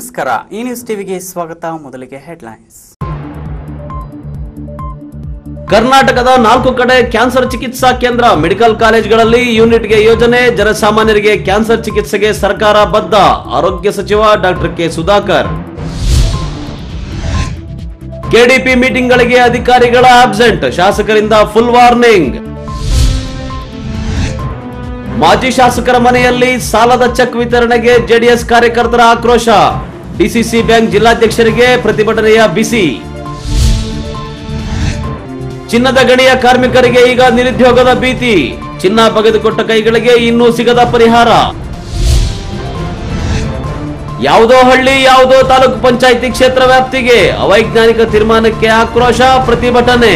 ನಮಸ್ಕಾರ ಈ ನ್ಯೂಸ್ ಟಿವಿಗೆ ಸ್ವಾಗತ ಮೊದಲಿಗೆ ಹೆಡ್ಲೈನ್ಸ್ ಕರ್ನಾಟಕದ ನಾಲ್ಕು ಕಡೆ ಕ್ಯಾನ್ಸರ್ ಚಿಕಿತ್ಸಾ ಕೇಂದ್ರ ಮೆಡಿಕಲ್ ಕಾಲೇಜ್ಗಳಲ್ಲಿ ಯೂನಿಟ್ಗೆ ಯೋಜನೆ ಜನಸಾಮಾನ್ಯರಿಗೆ ಕ್ಯಾನ್ಸರ್ ಚಿಕಿತ್ಸೆಗೆ ಸರ್ಕಾರ ಬದ್ಧ ಆರೋಗ್ಯ ಸಚಿವ ಡಾಕ್ಟರ್ ಕೆ ಸುಧಾಕರ್ ಕೆಡಿಪಿ ಮೀಟಿಂಗ್ಗಳಿಗೆ ಅಧಿಕಾರಿಗಳ ಆಬ್ಸೆಂಟ್ ಶಾಸಕರಿಂದ ಫುಲ್ ವಾರ್ನಿಂಗ್ ಮಾಜಿ ಶಾಸಕರ ಮನೆಯಲ್ಲಿ ಸಾಲದ ಚೆಕ್ ವಿತರಣೆಗೆ ಜೆಡಿಎಸ್ ಕಾರ್ಯಕರ್ತರ ಆಕ್ರೋಶ ಡಿಸಿಸಿ ಬ್ಯಾಂಕ್ ಜಿಲ್ಲಾಧ್ಯಕ್ಷರಿಗೆ ಪ್ರತಿಭಟನೆಯ ಬಿಸಿ ಚಿನ್ನದ ಗಣಿಯ ಕಾರ್ಮಿಕರಿಗೆ ಈಗ ನಿರುದ್ಯೋಗದ ಭೀತಿ ಚಿನ್ನ ಬಗೆದುಕೊಟ್ಟ ಕೈಗಳಿಗೆ ಇನ್ನೂ ಸಿಗದ ಪರಿಹಾರ ಯಾವುದೋ ಹಳ್ಳಿ ಯಾವುದೋ ತಾಲೂಕು ಪಂಚಾಯಿತಿ ಕ್ಷೇತ್ರ ವ್ಯಾಪ್ತಿಗೆ ಅವೈಜ್ಞಾನಿಕ ತೀರ್ಮಾನಕ್ಕೆ ಆಕ್ರೋಶ ಪ್ರತಿಭಟನೆ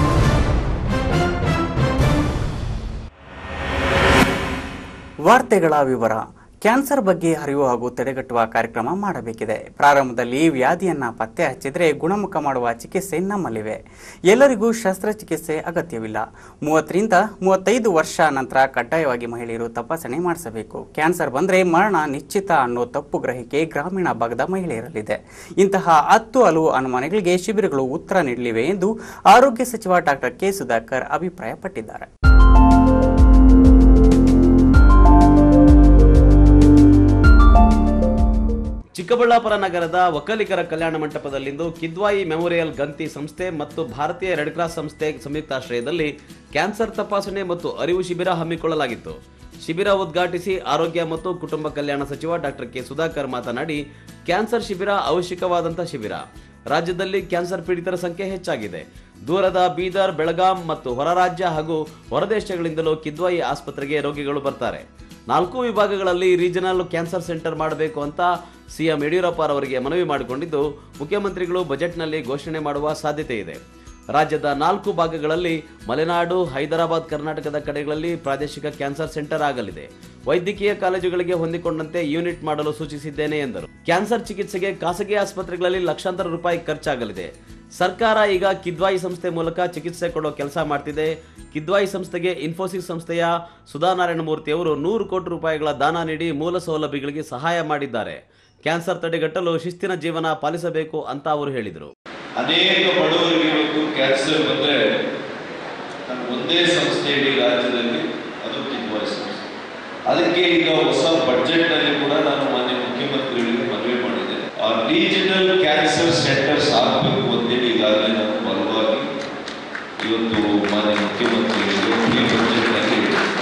ವಾರ್ತೆಗಳ ವಿವರ ಕ್ಯಾನ್ಸರ್ ಬಗ್ಗೆ ಅರಿವು ಹಾಗೂ ತಡೆಗಟ್ಟುವ ಕಾರ್ಯಕ್ರಮ ಮಾಡಬೇಕಿದೆ ಪ್ರಾರಂಭದಲ್ಲಿ ವ್ಯಾಧಿಯನ್ನ ಪತ್ತೆ ಹಚ್ಚಿದ್ರೆ ಗುಣಮುಖ ಮಾಡುವ ಚಿಕಿತ್ಸೆ ನಮ್ಮಲ್ಲಿವೆ ಎಲ್ಲರಿಗೂ ಶಸ್ತ್ರಚಿಕಿತ್ಸೆ ಅಗತ್ಯವಿಲ್ಲ ಮೂವತ್ತರಿಂದ ಮೂವತ್ತೈದು ವರ್ಷ ನಂತರ ಕಡ್ಡಾಯವಾಗಿ ಮಹಿಳೆಯರು ತಪಾಸಣೆ ಮಾಡಿಸಬೇಕು ಕ್ಯಾನ್ಸರ್ ಬಂದ್ರೆ ಮರಣ ನಿಶ್ಚಿತ ಅನ್ನೋ ತಪ್ಪು ಗ್ರಹಿಕೆ ಗ್ರಾಮೀಣ ಭಾಗದ ಮಹಿಳೆಯರಲ್ಲಿದೆ ಇಂತಹ ಹತ್ತು ಹಲವು ಅನುಮಾನಗಳಿಗೆ ಶಿಬಿರಗಳು ಉತ್ತರ ನೀಡಲಿವೆ ಎಂದು ಆರೋಗ್ಯ ಸಚಿವ ಡಾಕ್ಟರ್ ಕೆ ಸುಧಾಕರ್ ಅಭಿಪ್ರಾಯಪಟ್ಟಿದ್ದಾರೆ ಚಿಕ್ಕಬಳ್ಳಾಪುರ ನಗರದ ಒಕ್ಕಲಿಗರ ಕಲ್ಯಾಣ ಮಂಟಪದಲ್ಲಿಂದು ಕಿದ್ವಾಯಿ ಮೆಮೋರಿಯಲ್ ಗಂತಿ ಸಂಸ್ಥೆ ಮತ್ತು ಭಾರತೀಯ ರೆಡ್ ಕ್ರಾಸ್ ಸಂಸ್ಥೆ ಸಂಯುಕ್ತಾಶ್ರಯದಲ್ಲಿ ಕ್ಯಾನ್ಸರ್ ತಪಾಸಣೆ ಮತ್ತು ಅರಿವು ಶಿಬಿರ ಹಮ್ಮಿಕೊಳ್ಳಲಾಗಿತ್ತು ಶಿಬಿರ ಉದ್ಘಾಟಿಸಿ ಆರೋಗ್ಯ ಮತ್ತು ಕುಟುಂಬ ಕಲ್ಯಾಣ ಸಚಿವ ಡಾಕ್ಟರ್ ಕೆ ಸುಧಾಕರ್ ಮಾತನಾಡಿ ಕ್ಯಾನ್ಸರ್ ಶಿಬಿರ ಅವಶ್ಯಕವಾದಂತಹ ಶಿಬಿರ ರಾಜ್ಯದಲ್ಲಿ ಕ್ಯಾನ್ಸರ್ ಪೀಡಿತರ ಸಂಖ್ಯೆ ಹೆಚ್ಚಾಗಿದೆ ದೂರದ ಬೀದರ್ ಬೆಳಗಾಂ ಮತ್ತು ಹೊರ ರಾಜ್ಯ ಹಾಗೂ ಹೊರದೇಶಗಳಿಂದಲೂ ಕಿದ್ವಾಯಿ ಆಸ್ಪತ್ರೆಗೆ ರೋಗಿಗಳು ಬರ್ತಾರೆ ನಾಲ್ಕು ವಿಭಾಗಗಳಲ್ಲಿ ರೀಜನಲ್ ಕ್ಯಾನ್ಸರ್ ಸೆಂಟರ್ ಮಾಡಬೇಕು ಅಂತ ಸಿಎಂ ಯಡಿಯೂರಪ್ಪ ಅವರಿಗೆ ಮನವಿ ಮಾಡಿಕೊಂಡಿದ್ದು ಮುಖ್ಯಮಂತ್ರಿಗಳು ಬಜೆಟ್ನಲ್ಲಿ ಘೋಷಣೆ ಮಾಡುವ ಸಾಧ್ಯತೆ ಇದೆ ರಾಜ್ಯದ ನಾಲ್ಕು ಭಾಗಗಳಲ್ಲಿ ಮಲೆನಾಡು ಹೈದರಾಬಾದ್ ಕರ್ನಾಟಕದ ಕಡೆಗಳಲ್ಲಿ ಪ್ರಾದೇಶಿಕ ಕ್ಯಾನ್ಸರ್ ಸೆಂಟರ್ ಆಗಲಿದೆ ವೈದ್ಯಕೀಯ ಕಾಲೇಜುಗಳಿಗೆ ಹೊಂದಿಕೊಂಡಂತೆ ಯೂನಿಟ್ ಮಾಡಲು ಸೂಚಿಸಿದ್ದೇನೆ ಎಂದರು ಕ್ಯಾನ್ಸರ್ ಚಿಕಿತ್ಸೆಗೆ ಖಾಸಗಿ ಆಸ್ಪತ್ರೆಗಳಲ್ಲಿ ಲಕ್ಷಾಂತರ ರೂಪಾಯಿ ಖರ್ಚಾಗಲಿದೆ ಸರ್ಕಾರ ಈಗ ಕಿದ್ವಾಯಿ ಸಂಸ್ಥೆ ಮೂಲಕ ಚಿಕಿತ್ಸೆ ಕೊಡೋ ಕೆಲಸ ಮಾಡ್ತಿದೆ ಕಿದ್ವಾಯಿ ಸಂಸ್ಥೆಗೆ ಇನ್ಫೋಸಿಸ್ ಸಂಸ್ಥೆಯ ಸುಧಾನಾರಾಯಣ ಮೂರ್ತಿ ಅವರು ನೂರು ಕೋಟಿ ರೂಪಾಯಿಗಳ ದಾನ ನೀಡಿ ಮೂಲ ಸೌಲಭ್ಯಗಳಿಗೆ ಸಹಾಯ ಮಾಡಿದ್ದಾರೆ ಕ್ಯಾನ್ಸರ್ ತಡೆಗಟ್ಟಲು ಶಿಸ್ತಿನ ಜೀವನ ಪಾಲಿಸಬೇಕು ಅಂತ ಅವರು ಹೇಳಿದರು ಅನೇಕ ಬಡವರಿಗೆ ಇವತ್ತು ಕ್ಯಾನ್ಸರ್ ಬಂದರೆ ನಮ್ಗೆ ಒಂದೇ ಸಂಸ್ಥೆ ಇಡೀ ರಾಜ್ಯದಲ್ಲಿ ಅದು ಕಿದ್ವಾಯಿ ಸಂಸ್ಥೆ ಅದಕ್ಕೆ ಈಗ ಹೊಸ ಬಡ್ಜೆಟ್ನಲ್ಲಿ ಕೂಡ ನಾನು ಮಾನ್ಯ ಮುಖ್ಯಮಂತ್ರಿಗಳಿಗೆ ಮನವಿ ಮಾಡಿದೆ ಆ ರೀಜನಲ್ ಕ್ಯಾನ್ಸರ್ ಸೆಂಟರ್ಸ್ ಆಗಬೇಕು ಅಂತೇಳಿ ಈಗಾಗಲೇ ನಾನು ಬಲವಾಗಿ ಇವತ್ತು ಮಾನ್ಯ ಮುಖ್ಯಮಂತ್ರಿಗಳಿಗೆ ಈ ಬಡ್ಜೆಟ್ನಲ್ಲಿ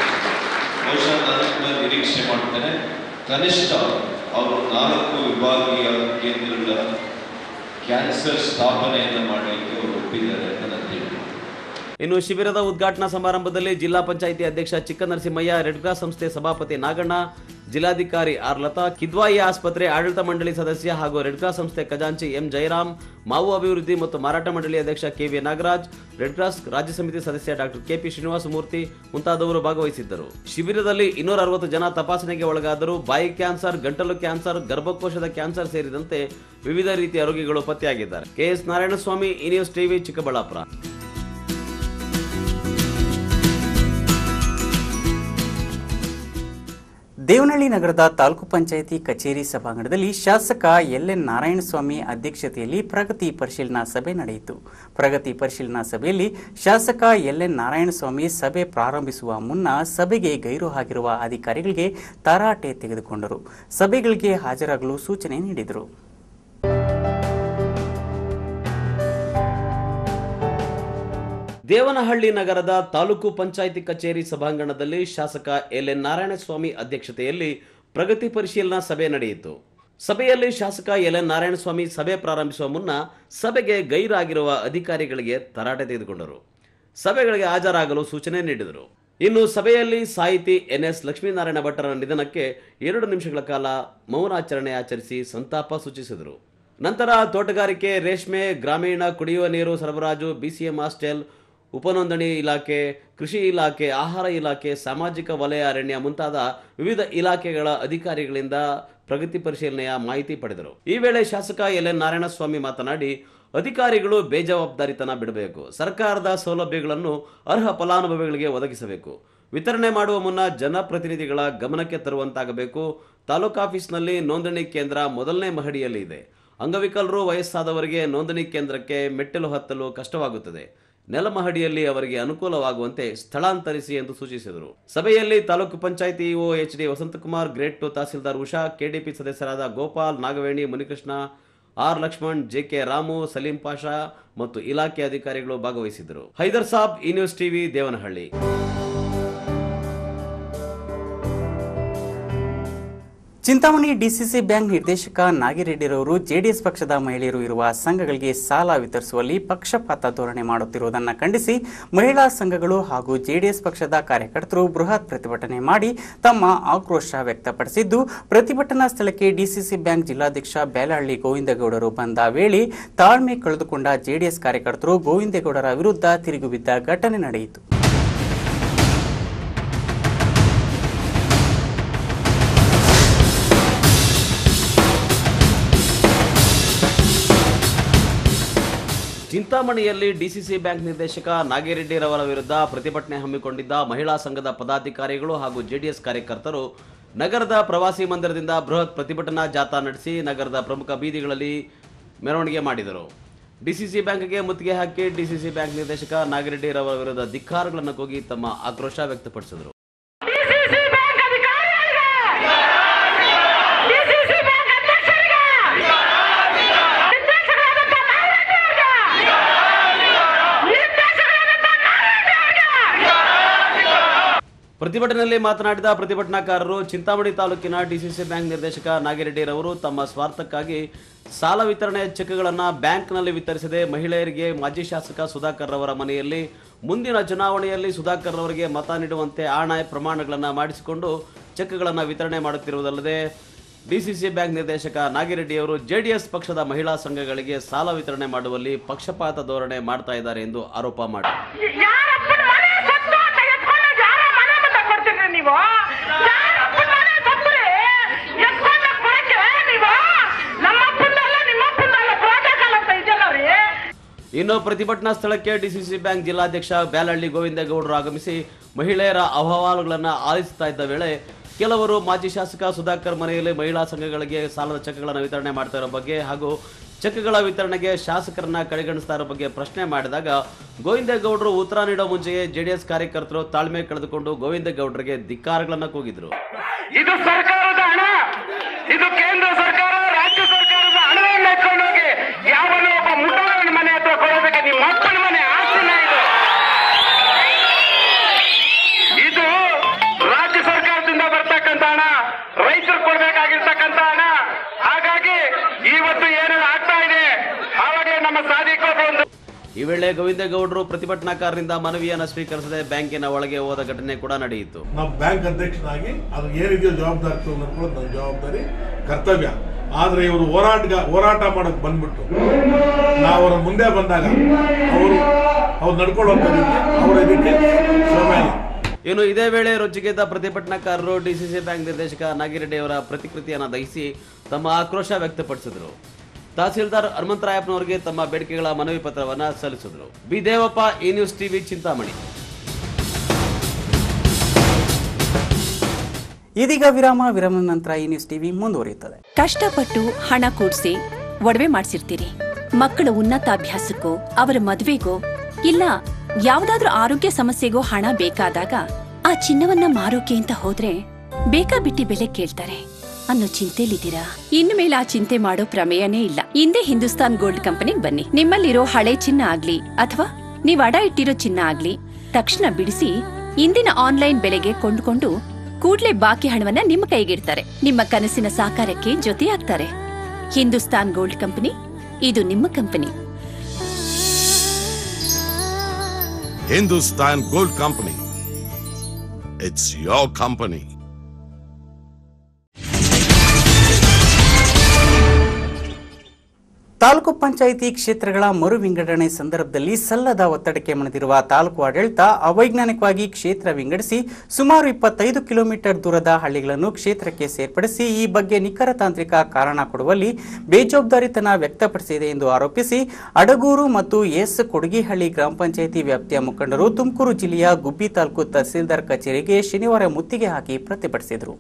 ಬಹುಶಃ ನಾನು ಕೂಡ ನಿರೀಕ್ಷೆ ಮಾಡ್ತೇನೆ ಕನಿಷ್ಠ ಅವರು ನಾಲ್ಕು ವಿಭಾಗೀಯ ಕೇಂದ್ರಗಳ ಕ್ಯಾನ್ಸರ್ ಸ್ಥಾಪನೆಯನ್ನು ಮಾಡಲಿಕ್ಕೆ ಅವರು ಒಪ್ಪಿದ್ದಾರೆ ಅಂತ ನಾನು ತಿಳಿದು ಇನ್ನು ಶಿಬಿರದ ಉದ್ಘಾಟನಾ ಸಮಾರಂಭದಲ್ಲಿ ಜಿಲ್ಲಾ ಪಂಚಾಯಿತಿ ಅಧ್ಯಕ್ಷ ಚಿಕ್ಕನರಸಿಂಹಯ್ಯ ರೆಡ್ ಕ್ರಾಸ್ ಸಂಸ್ಥೆ ಸಭಾಪತಿ ನಾಗಣ್ಣ ಜಿಲ್ಲಾಧಿಕಾರಿ ಆರ್ ಲತಾ ಕಿದ್ವಾಯಿ ಆಸ್ಪತ್ರೆ ಆಡಳಿತ ಮಂಡಳಿ ಸದಸ್ಯ ಹಾಗೂ ರೆಡ್ ಕ್ರಾಸ್ ಸಂಸ್ಥೆ ಖಜಾಂಚಿ ಎಂ ಜಯರಾಮ್ ಮಾವು ಅಭಿವೃದ್ಧಿ ಮತ್ತು ಮಾರಾಟ ಮಂಡಳಿ ಅಧ್ಯಕ್ಷ ಕೆವಿ ನಾಗರಾಜ್ ರೆಡ್ ಕ್ರಾಸ್ ರಾಜ್ಯ ಸಮಿತಿ ಸದಸ್ಯ ಡಾಕ್ಟರ್ ಕೆಪಿ ಶ್ರೀನಿವಾಸ ಮೂರ್ತಿ ಮುಂತಾದವರು ಭಾಗವಹಿಸಿದ್ದರು ಶಿಬಿರದಲ್ಲಿ ಇನ್ನೂರ ಅರವತ್ತು ಜನ ತಪಾಸಣೆಗೆ ಒಳಗಾದರು ಬಾಯಿ ಕ್ಯಾನ್ಸರ್ ಗಂಟಲು ಕ್ಯಾನ್ಸರ್ ಗರ್ಭಕೋಶದ ಕ್ಯಾನ್ಸರ್ ಸೇರಿದಂತೆ ವಿವಿಧ ರೀತಿಯ ರೋಗಿಗಳು ಪತ್ತೆಯಾಗಿದ್ದಾರೆ ಕೆಎಸ್ ನಾರಾಯಣಸ್ವಾಮಿ ಈ ನ್ಯೂಸ್ ಟಿವಿ ಚಿಕ್ಕಬಳ್ಳಾಪುರ ದೇವನಹಳ್ಳಿ ನಗರದ ತಾಲೂಕು ಪಂಚಾಯಿತಿ ಕಚೇರಿ ಸಭಾಂಗಣದಲ್ಲಿ ಶಾಸಕ ಎಲ್ ಎನ್ ನಾರಾಯಣಸ್ವಾಮಿ ಅಧ್ಯಕ್ಷತೆಯಲ್ಲಿ ಪ್ರಗತಿ ಪರಿಶೀಲನಾ ಸಭೆ ನಡೆಯಿತು ಪ್ರಗತಿ ಪರಿಶೀಲನಾ ಸಭೆಯಲ್ಲಿ ಶಾಸಕ ಎಲ್ ಎನ್ ನಾರಾಯಣಸ್ವಾಮಿ ಸಭೆ ಪ್ರಾರಂಭಿಸುವ ಮುನ್ನ ಸಭೆಗೆ ಗೈರು ಆಗಿರುವ ಅಧಿಕಾರಿಗಳಿಗೆ ತರಾಟೆ ತೆಗೆದುಕೊಂಡರು ಸಭೆಗಳಿಗೆ ಹಾಜರಾಗಲು ಸೂಚನೆ ನೀಡಿದರು ದೇವನಹಳ್ಳಿ ನಗರದ ತಾಲೂಕು ಪಂಚಾಯಿತಿ ಕಚೇರಿ ಸಭಾಂಗಣದಲ್ಲಿ ಶಾಸಕ ಎಲ್ ಎನ್ ನಾರಾಯಣಸ್ವಾಮಿ ಅಧ್ಯಕ್ಷತೆಯಲ್ಲಿ ಪ್ರಗತಿ ಪರಿಶೀಲನಾ ಸಭೆ ನಡೆಯಿತು ಸಭೆಯಲ್ಲಿ ಶಾಸಕ ಎಲ್ ಎನ್ ನಾರಾಯಣಸ್ವಾಮಿ ಸಭೆ ಪ್ರಾರಂಭಿಸುವ ಮುನ್ನ ಸಭೆಗೆ ಗೈರಾಗಿರುವ ಅಧಿಕಾರಿಗಳಿಗೆ ತರಾಟೆ ತೆಗೆದುಕೊಂಡರು ಸಭೆಗಳಿಗೆ ಹಾಜರಾಗಲು ಸೂಚನೆ ನೀಡಿದರು ಇನ್ನು ಸಭೆಯಲ್ಲಿ ಸಾಹಿತಿ ಎನ್ ಎಸ್ ಲಕ್ಷ್ಮೀನಾರಾಯಣ ಭಟ್ಟರ ನಿಧನಕ್ಕೆ ಎರಡು ನಿಮಿಷಗಳ ಕಾಲ ಮೌನಾಚರಣೆ ಆಚರಿಸಿ ಸಂತಾಪ ಸೂಚಿಸಿದರು ನಂತರ ತೋಟಗಾರಿಕೆ ರೇಷ್ಮೆ ಗ್ರಾಮೀಣ ಕುಡಿಯುವ ನೀರು ಸರಬರಾಜು ಬಿಸಿಎಂ ಹಾಸ್ಟೆಲ್ ಉಪನೋಂದಣಿ ಇಲಾಖೆ ಕೃಷಿ ಇಲಾಖೆ ಆಹಾರ ಇಲಾಖೆ ಸಾಮಾಜಿಕ ವಲಯ ಅರಣ್ಯ ಮುಂತಾದ ವಿವಿಧ ಇಲಾಖೆಗಳ ಅಧಿಕಾರಿಗಳಿಂದ ಪ್ರಗತಿ ಪರಿಶೀಲನೆಯ ಮಾಹಿತಿ ಪಡೆದರು ಈ ವೇಳೆ ಶಾಸಕ ಎಲ್ ಎನ್ ನಾರಾಯಣಸ್ವಾಮಿ ಮಾತನಾಡಿ ಅಧಿಕಾರಿಗಳು ಬೇಜವಾಬ್ದಾರಿತನ ಬಿಡಬೇಕು ಸರ್ಕಾರದ ಸೌಲಭ್ಯಗಳನ್ನು ಅರ್ಹ ಫಲಾನುಭವಿಗಳಿಗೆ ಒದಗಿಸಬೇಕು ವಿತರಣೆ ಮಾಡುವ ಮುನ್ನ ಜನಪ್ರತಿನಿಧಿಗಳ ಗಮನಕ್ಕೆ ತರುವಂತಾಗಬೇಕು ತಾಲೂಕು ಆಫೀಸ್ನಲ್ಲಿ ನೋಂದಣಿ ಕೇಂದ್ರ ಮೊದಲನೇ ಮಹಡಿಯಲ್ಲಿ ಇದೆ ಅಂಗವಿಕಲರು ವಯಸ್ಸಾದವರಿಗೆ ನೋಂದಣಿ ಕೇಂದ್ರಕ್ಕೆ ಮೆಟ್ಟಲು ಹತ್ತಲು ಕಷ್ಟವಾಗುತ್ತದೆ ನೆಲಮಹಡಿಯಲ್ಲಿ ಅವರಿಗೆ ಅನುಕೂಲವಾಗುವಂತೆ ಸ್ಥಳಾಂತರಿಸಿ ಎಂದು ಸೂಚಿಸಿದರು ಸಭೆಯಲ್ಲಿ taluk panchayat EO H D Vasanthakumar grade two tahsildar Usha KDP ಸದಸ್ಯರಾದ ಗೋಪಾಲ್ ನಾಗವೇಣಿ ಮುನಿಕೃಷ್ಣ ಆರ್ ಲಕ್ಷ್ಮಣ್ ಜೆಕೆ ರಾಮು ಸಲೀಂ ಪಾಷಾ ಮತ್ತು ಇಲಾಖೆ ಅಧಿಕಾರಿಗಳು ಭಾಗವಹಿಸಿದ್ದರು ಹೈದರ್ ಸಾಬ್ ಈ news TV Devanahalli Chintamani DCC bank ನಿರ್ದೇಶಕ ನಾಗಿರೆಡ್ಡಿರವರು ಜೆಡಿಎಸ್ ಪಕ್ಷದ ಮಹಿಳೆಯರು ಇರುವ ಸಂಘಗಳಿಗೆ ಸಾಲ ವಿತರಿಸುವಲ್ಲಿ ಪಕ್ಷಪಾತ ಧೋರಣೆ ಮಾಡುತ್ತಿರುವುದನ್ನು ಖಂಡಿಸಿ ಮಹಿಳಾ ಸಂಘಗಳು ಹಾಗೂ ಜೆಡಿಎಸ್ ಪಕ್ಷದ ಕಾರ್ಯಕರ್ತರು ಬೃಹತ್ ಪ್ರತಿಭಟನೆ ಮಾಡಿ ತಮ್ಮ ಆಕ್ರೋಶ ವ್ಯಕ್ತಪಡಿಸಿದ್ದು ಪ್ರತಿಭಟನಾ ಸ್ಥಳಕ್ಕೆ ಡಿಸಿಸಿ ಬ್ಯಾಂಕ್ ಜಿಲ್ಲಾಧ್ಯಕ್ಷ ಬ್ಯಾಲಹಳ್ಳಿ ಗೋವಿಂದಗೌಡರು ಬಂದ ವೇಳೆ ತಾಳ್ಮೆ ಕಳೆದುಕೊಂಡ ಜೆಡಿಎಸ್ ಕಾರ್ಯಕರ್ತರು ಗೋವಿಂದೇಗೌಡರ ವಿರುದ್ಧ ತಿರುಗಿ ಬಿದ್ದ ಘಟನೆ ನಡೆಯಿತು ಚಿಂತಾಮಣಿಯಲ್ಲಿ ಡಿಸಿಸಿ ಬ್ಯಾಂಕ್ ನಿರ್ದೇಶಕ ನಾಗಿರೆಡ್ಡಿರವರ ವಿರುದ್ಧ ಪ್ರತಿಭಟನೆ ಹಮ್ಮಿಕೊಂಡಿದ್ದ ಮಹಿಳಾ ಸಂಘದ ಪದಾಧಿಕಾರಿಗಳು ಹಾಗೂ ಜೆಡಿಎಸ್ ಕಾರ್ಯಕರ್ತರು ನಗರದ ಪ್ರವಾಸಿ ಮಂದಿರದಿಂದ ಬೃಹತ್ ಪ್ರತಿಭಟನಾ ಜಾಥಾ ನಡೆಸಿ ನಗರದ ಪ್ರಮುಖ ಬೀದಿಗಳಲ್ಲಿ ಮೆರವಣಿಗೆ ಮಾಡಿದರು ಡಿಸಿಸಿ ಬ್ಯಾಂಕ್ಗೆ ಮುತ್ತಿಗೆ ಹಾಕಿ ಡಿಸಿಸಿ ಬ್ಯಾಂಕ್ ನಿರ್ದೇಶಕ ನಾಗಿರೆಡ್ಡಿರವರ ವಿರುದ್ಧ ಧಿಕ್ಕಾರಗಳನ್ನು ಕೂಗಿ ತಮ್ಮ ಆಕ್ರೋಶ ವ್ಯಕ್ತಪಡಿಸಿದರು ಡಿಸಿಸಿ ಬ್ಯಾಂಕ್ ಅಧಿಕಾರಿಗಳಿಗೆ ಡಿಸಿಸಿ ಬ್ಯಾಂಕ್ ಅಧ್ಯಕ್ಷರಿಗೆ ನಿರ್ದೇಶಕರಾದಂಥ ನಾರಾಯಣ ಅವರಿಗೆ ನಿರ್ದೇಶಕರಾದಂಥ ನಾರಾಯಣ ಅವರಿಗೆ ಪ್ರತಿಭಟನೆಯಲ್ಲಿ ಮಾತನಾಡಿದ ಪ್ರತಿಭಟನಾಕಾರರು ಚಿಂತಾಮಣಿ ತಾಲೂಕಿನ ಡಿಸಿಸಿ ಬ್ಯಾಂಕ್ ನಿರ್ದೇಶಕ ನಾಗಿರೆಡ್ಡಿರವರು ತಮ್ಮ ಸ್ವಾರ್ಥಕ್ಕಾಗಿ ಸಾಲ ವಿತರಣೆ ಚೆಕ್ಗಳನ್ನು ಬ್ಯಾಂಕ್ನಲ್ಲಿ ವಿತರಿಸದೆ ಮಹಿಳೆಯರಿಗೆ ಮಾಜಿ ಶಾಸಕ ಸುಧಾಕರ್ ರವರ ಮನೆಯಲ್ಲಿ ಮುಂದಿನ ಚುನಾವಣೆಯಲ್ಲಿ ಸುಧಾಕರ್ ರವರಿಗೆ ಮತ ನೀಡುವಂತೆ ಆಣೆ ಪ್ರಮಾಣಗಳನ್ನು ಮಾಡಿಸಿಕೊಂಡು ಚೆಕ್ಗಳನ್ನು ವಿತರಣೆ ಮಾಡುತ್ತಿರುವುದಲ್ಲದೆ ಡಿಸಿಸಿ ಬ್ಯಾಂಕ್ ನಿರ್ದೇಶಕ ನಾಗಿರೆಡ್ಡಿಯವರು ಜೆಡಿಎಸ್ ಪಕ್ಷದ ಮಹಿಳಾ ಸಂಘಗಳಿಗೆ ಸಾಲ ವಿತರಣೆ ಮಾಡುವಲ್ಲಿ ಪಕ್ಷಪಾತ ಧೋರಣೆ ಮಾಡ್ತಾ ಇದ್ದಾರೆ ಎಂದು ಆರೋಪ ಮಾಡಿದರು ಯಾರಪ್ಪನ ಮನೆ ಸತ್ತು ಅಂತ ಎತ್ಕೊಂಡು ಯಾರ ಮನೆ ಮುಂದೆ ಕೊಡ್ತೀರಿ ನೀವು ಯಾರಪ್ಪನ ಮನೆ ಸತ್ತರೆ ಎತ್ಕೊಂಡು ಕೊಡಕ್ಕೆ ನೀವು ನಮ್ಮಪ್ಪಂದಲ್ಲ ನಿಮ್ಮಪ್ಪಂದಲ್ಲ ಪ್ರೋಟೋಕಾಲ್ ಅಂತ ಇದೆಯಲ್ಲ ರೀ ಇನ್ನು ಪ್ರತಿಭಟನಾ ಸ್ಥಳಕ್ಕೆ ಡಿಸಿಸಿ ಬ್ಯಾಂಕ್ ಜಿಲ್ಲಾಧ್ಯಕ್ಷ ಬ್ಯಾಲಹಳ್ಳಿ ಗೋವಿಂದೇಗೌಡರು ಆಗಮಿಸಿ ಮಹಿಳೆಯರ ಅಹವಾಲುಗಳನ್ನು ಆಲಿಸುತ್ತಾ ಇದ್ದ ವೇಳೆ ಕೆಲವರು ಮಾಜಿ ಶಾಸಕ ಸುಧಾಕರ್ ಮನೆಯಲ್ಲಿ ಮಹಿಳಾ ಸಂಘಗಳಿಗೆ ಸಾಲದ ಚೆಕ್ಗಳನ್ನು ವಿತರಣೆ ಮಾಡ್ತಾ ಇರೋ ಬಗ್ಗೆ ಹಾಗೂ ಚೆಕ್ಗಳ ವಿತರಣೆಗೆ ಶಾಸಕರನ್ನ ಕಡೆಗಣಿಸ್ತಾ ಇರೋ ಬಗ್ಗೆ ಪ್ರಶ್ನೆ ಮಾಡಿದಾಗ ಗೋವಿಂದೇಗೌಡರು ಉತ್ತರ ನೀಡೋ ಮುಂಚೆಯೇ ಜೆಡಿಎಸ್ ಕಾರ್ಯಕರ್ತರು ತಾಳ್ಮೆ ಕಳೆದುಕೊಂಡು ಗೋವಿಂದೇಗೌಡರಿಗೆ ಧಿಕ್ಕಾರಗಳನ್ನ ಕೂಗಿದ್ರು ಇದು ಸರ್ಕಾರದ ಹಣ ಇದು ಕೇಂದ್ರ ಸರ್ಕಾರ ರಾಜ್ಯ ಸರ್ಕಾರದ ಹಣವನ್ನು ಎತ್ಕೊಂಡು ಹೋಗಿ ಯಾವನೋ ಒಬ್ಬ ಮುಟ್ಟವನ ಮನೆ ಹತ್ರ ಕೊಡೋದಕ್ಕೆ ನಿಮ್ಮ ಅಪ್ಪನ ಮನೆ ಆಸ್ತಿನ ಇದು ಇದು ರಾಜ್ಯ ಸರ್ಕಾರದಿಂದ ಬರ್ತಕ್ಕಂಥ ಹಣ ರೈತರು ಕೊಡ್ಬೇಕಾಗಿರ್ತಕ್ಕಂಥ ಹಣ ಹಾಗಾಗಿ ಇವತ್ತು ಏನೇನು ಆಗ್ತಾ ಇದೆ ಆವಾಗಲೇ ನಮ್ಮ ಸಾಧಿಕೋದು ಒಂದು ಈ ವೇಳೆ ಗೋವಿಂದೇಗೌಡರು ಪ್ರತಿಭಟನಾಕಾರರಿಂದ ಮನವಿಯನ್ನು ಸ್ವೀಕರಿಸದೆ ಬ್ಯಾಂಕಿನ ಒಳಗೆ ಹೋದ ಘಟನೆ ಕೂಡ ನಡೆಯಿತು ನಾವು ಬ್ಯಾಂಕ್ ಅಧ್ಯಕ್ಷನಾಗಿ ಅದು ಏನಿದೆಯೋ ಜವಾಬ್ದಾರಿ ನೋಡ್ಕೊಳ್ಳೋದು ನನ್ನ ಜವಾಬ್ದಾರಿ ಕರ್ತವ್ಯ ಆದ್ರೆ ಇವರು ಹೋರಾಟ ಹೋರಾಟ ಮಾಡಕ್ ಬಂದ್ಬಿಟ್ಟು ನಾವು ಅವರ ಮುಂದೆ ಬಂದಾಗ ಅವರು ಅವ್ರು ನಡ್ಕೊಳ್ಳುವಂತ ರೀತಿ ಅವರ ಇದಕ್ಕೆ ಶ್ರಮ ಇಲ್ಲ ಇನ್ನು ಇದೇ ವೇಳೆ ರೊಚ್ಚಿಗೆದ್ದ ಪ್ರತಿಭಟನಾಕಾರರು ಡಿಸಿಸಿ ಬ್ಯಾಂಕ್ ನಿರ್ದೇಶಕ ನಾಗಿರೆಡ್ಡಿ ಅವರ ಪ್ರತಿಕೃತಿಯನ್ನು ದಹಿಸಿ ತಮ್ಮ ಆಕ್ರೋಶ ವ್ಯಕ್ತಪಡಿಸಿದರು ತಹಸೀಲ್ದಾರ್ ಹನುಮಂತರಾಯಪ್ಪನವರಿಗೆ ತಮ್ಮ ಬೇಡಿಕೆಗಳ ಮನವಿ ಪತ್ರವನ್ನು ಸಲ್ಲಿಸಿದರು ಬಿ ದೇವಪ್ಪ ಈ ನ್ಯೂಸ್ ಟಿವಿ ಚಿಂತಾಮಣಿ ಇದೀಗ ವಿರಾಮ ವಿರಾಮದ ನಂತರ ಈ ನ್ಯೂಸ್ ಟಿವಿ ಮುಂದುವರಿಯುತ್ತದೆ ಕಷ್ಟಪಟ್ಟು ಹಣ ಕೂಡ್ಸಿ ಒಡವೆ ಮಾಡ್ಸಿರ್ತೀರಿ ಮಕ್ಕಳ ಉನ್ನತಾಭ್ಯಾಸಕ್ಕೋ ಅವರ ಮದ್ವೆಗೋ ಇಲ್ಲ ಯಾವ್ದಾದ್ರೂ ಆರೋಗ್ಯ ಸಮಸ್ಯೆಗೋ ಹಣ ಬೇಕಾದಾಗ ಆ ಚಿನ್ನವನ್ನ ಮಾರೋಕೆ ಅಂತ ಹೋದ್ರೆ ಬೇಕಾ ಬಿಟ್ಟಿ ಬೆಲೆ ಕೇಳ್ತಾರೆ ಅನ್ನೋ ಚಿಂತೆಲಿದ್ದೀರಾ ಇನ್ನು ಮೇಲೆ ಆ ಚಿಂತೆ ಮಾಡೋ ಪ್ರಮೇಯನೇ ಇಲ್ಲ ಹಿಂದೆ ಹಿಂದೂಸ್ತಾನ್ ಗೋಲ್ಡ್ ಕಂಪನಿಗ್ ಬನ್ನಿ ನಿಮ್ಮಲ್ಲಿರೋ ಹಳೆ ಚಿನ್ನ ಆಗ್ಲಿ ಅಥವಾ ನೀವ್ ಅಡ ಇಟ್ಟಿರೋ ಚಿನ್ನ ಆಗ್ಲಿ ತಕ್ಷಣ ಬಿಡಿಸಿ ಇಂದಿನ ಆನ್ಲೈನ್ ಬೆಲೆಗೆ ಕೊಂಡುಕೊಂಡು ಕೂಡ್ಲೆ ಬಾಕಿ ಹಣವನ್ನ ನಿಮ್ಮ ಕೈಗಿಡ್ತಾರೆ ನಿಮ್ಮ ಕನಸಿನ ಸಾಕಾರಕ್ಕೆ ಜೊತೆಯಾಗ್ತಾರೆ ಹಿಂದೂಸ್ತಾನ್ ಗೋಲ್ಡ್ ಕಂಪನಿ ಇದು ನಿಮ್ಮ company Hindustan Gold Company. It's your company. Taluk panchayat ಕ್ಷೇತ್ರಗಳ ಮರು ವಿಂಗಡಣೆ ಸಂದರ್ಭದಲ್ಲಿ ಸಲ್ಲದ ಒತ್ತಡಕ್ಕೆ ಮಣಿದಿರುವ ತಾಲೂಕು ಆಡಳಿತ ಅವೈಜ್ಞಾನಿಕವಾಗಿ ಕ್ಷೇತ್ರ ವಿಂಗಡಿಸಿ ಸುಮಾರು ಇಪ್ಪತ್ತೈದು ಕಿಲೋಮೀಟರ್ ದೂರದ ಹಳ್ಳಿಗಳನ್ನು ಕ್ಷೇತ್ರಕ್ಕೆ ಸೇರ್ಪಡಿಸಿ ಈ ಬಗ್ಗೆ ನಿಖರ ತಾಂತ್ರಿಕ ಕಾರಣ ಕೊಡುವಲ್ಲಿ ಬೇಜವಾಬ್ದಾರಿತನ ವ್ಯಕ್ತಪಡಿಸಿದೆ ಎಂದು ಆರೋಪಿಸಿ ಅಡಗೂರು ಮತ್ತು ಎಸ್ ಕೊಡಗಿಹಳ್ಳಿ ಗ್ರಾಮ ಪಂಚಾಯಿತಿ ವ್ಯಾಪ್ತಿಯ ಮುಖಂಡರು ತುಮಕೂರು ಜಿಲ್ಲೆಯ ಗುಬ್ಬಿ ತಾಲೂಕು ತಹಸೀಲ್ದಾರ್ ಕಚೇರಿಗೆ ಶನಿವಾರ ಮುತ್ತಿಗೆ ಹಾಕಿ ಪ್ರತಿಭಟಿಸಿದರು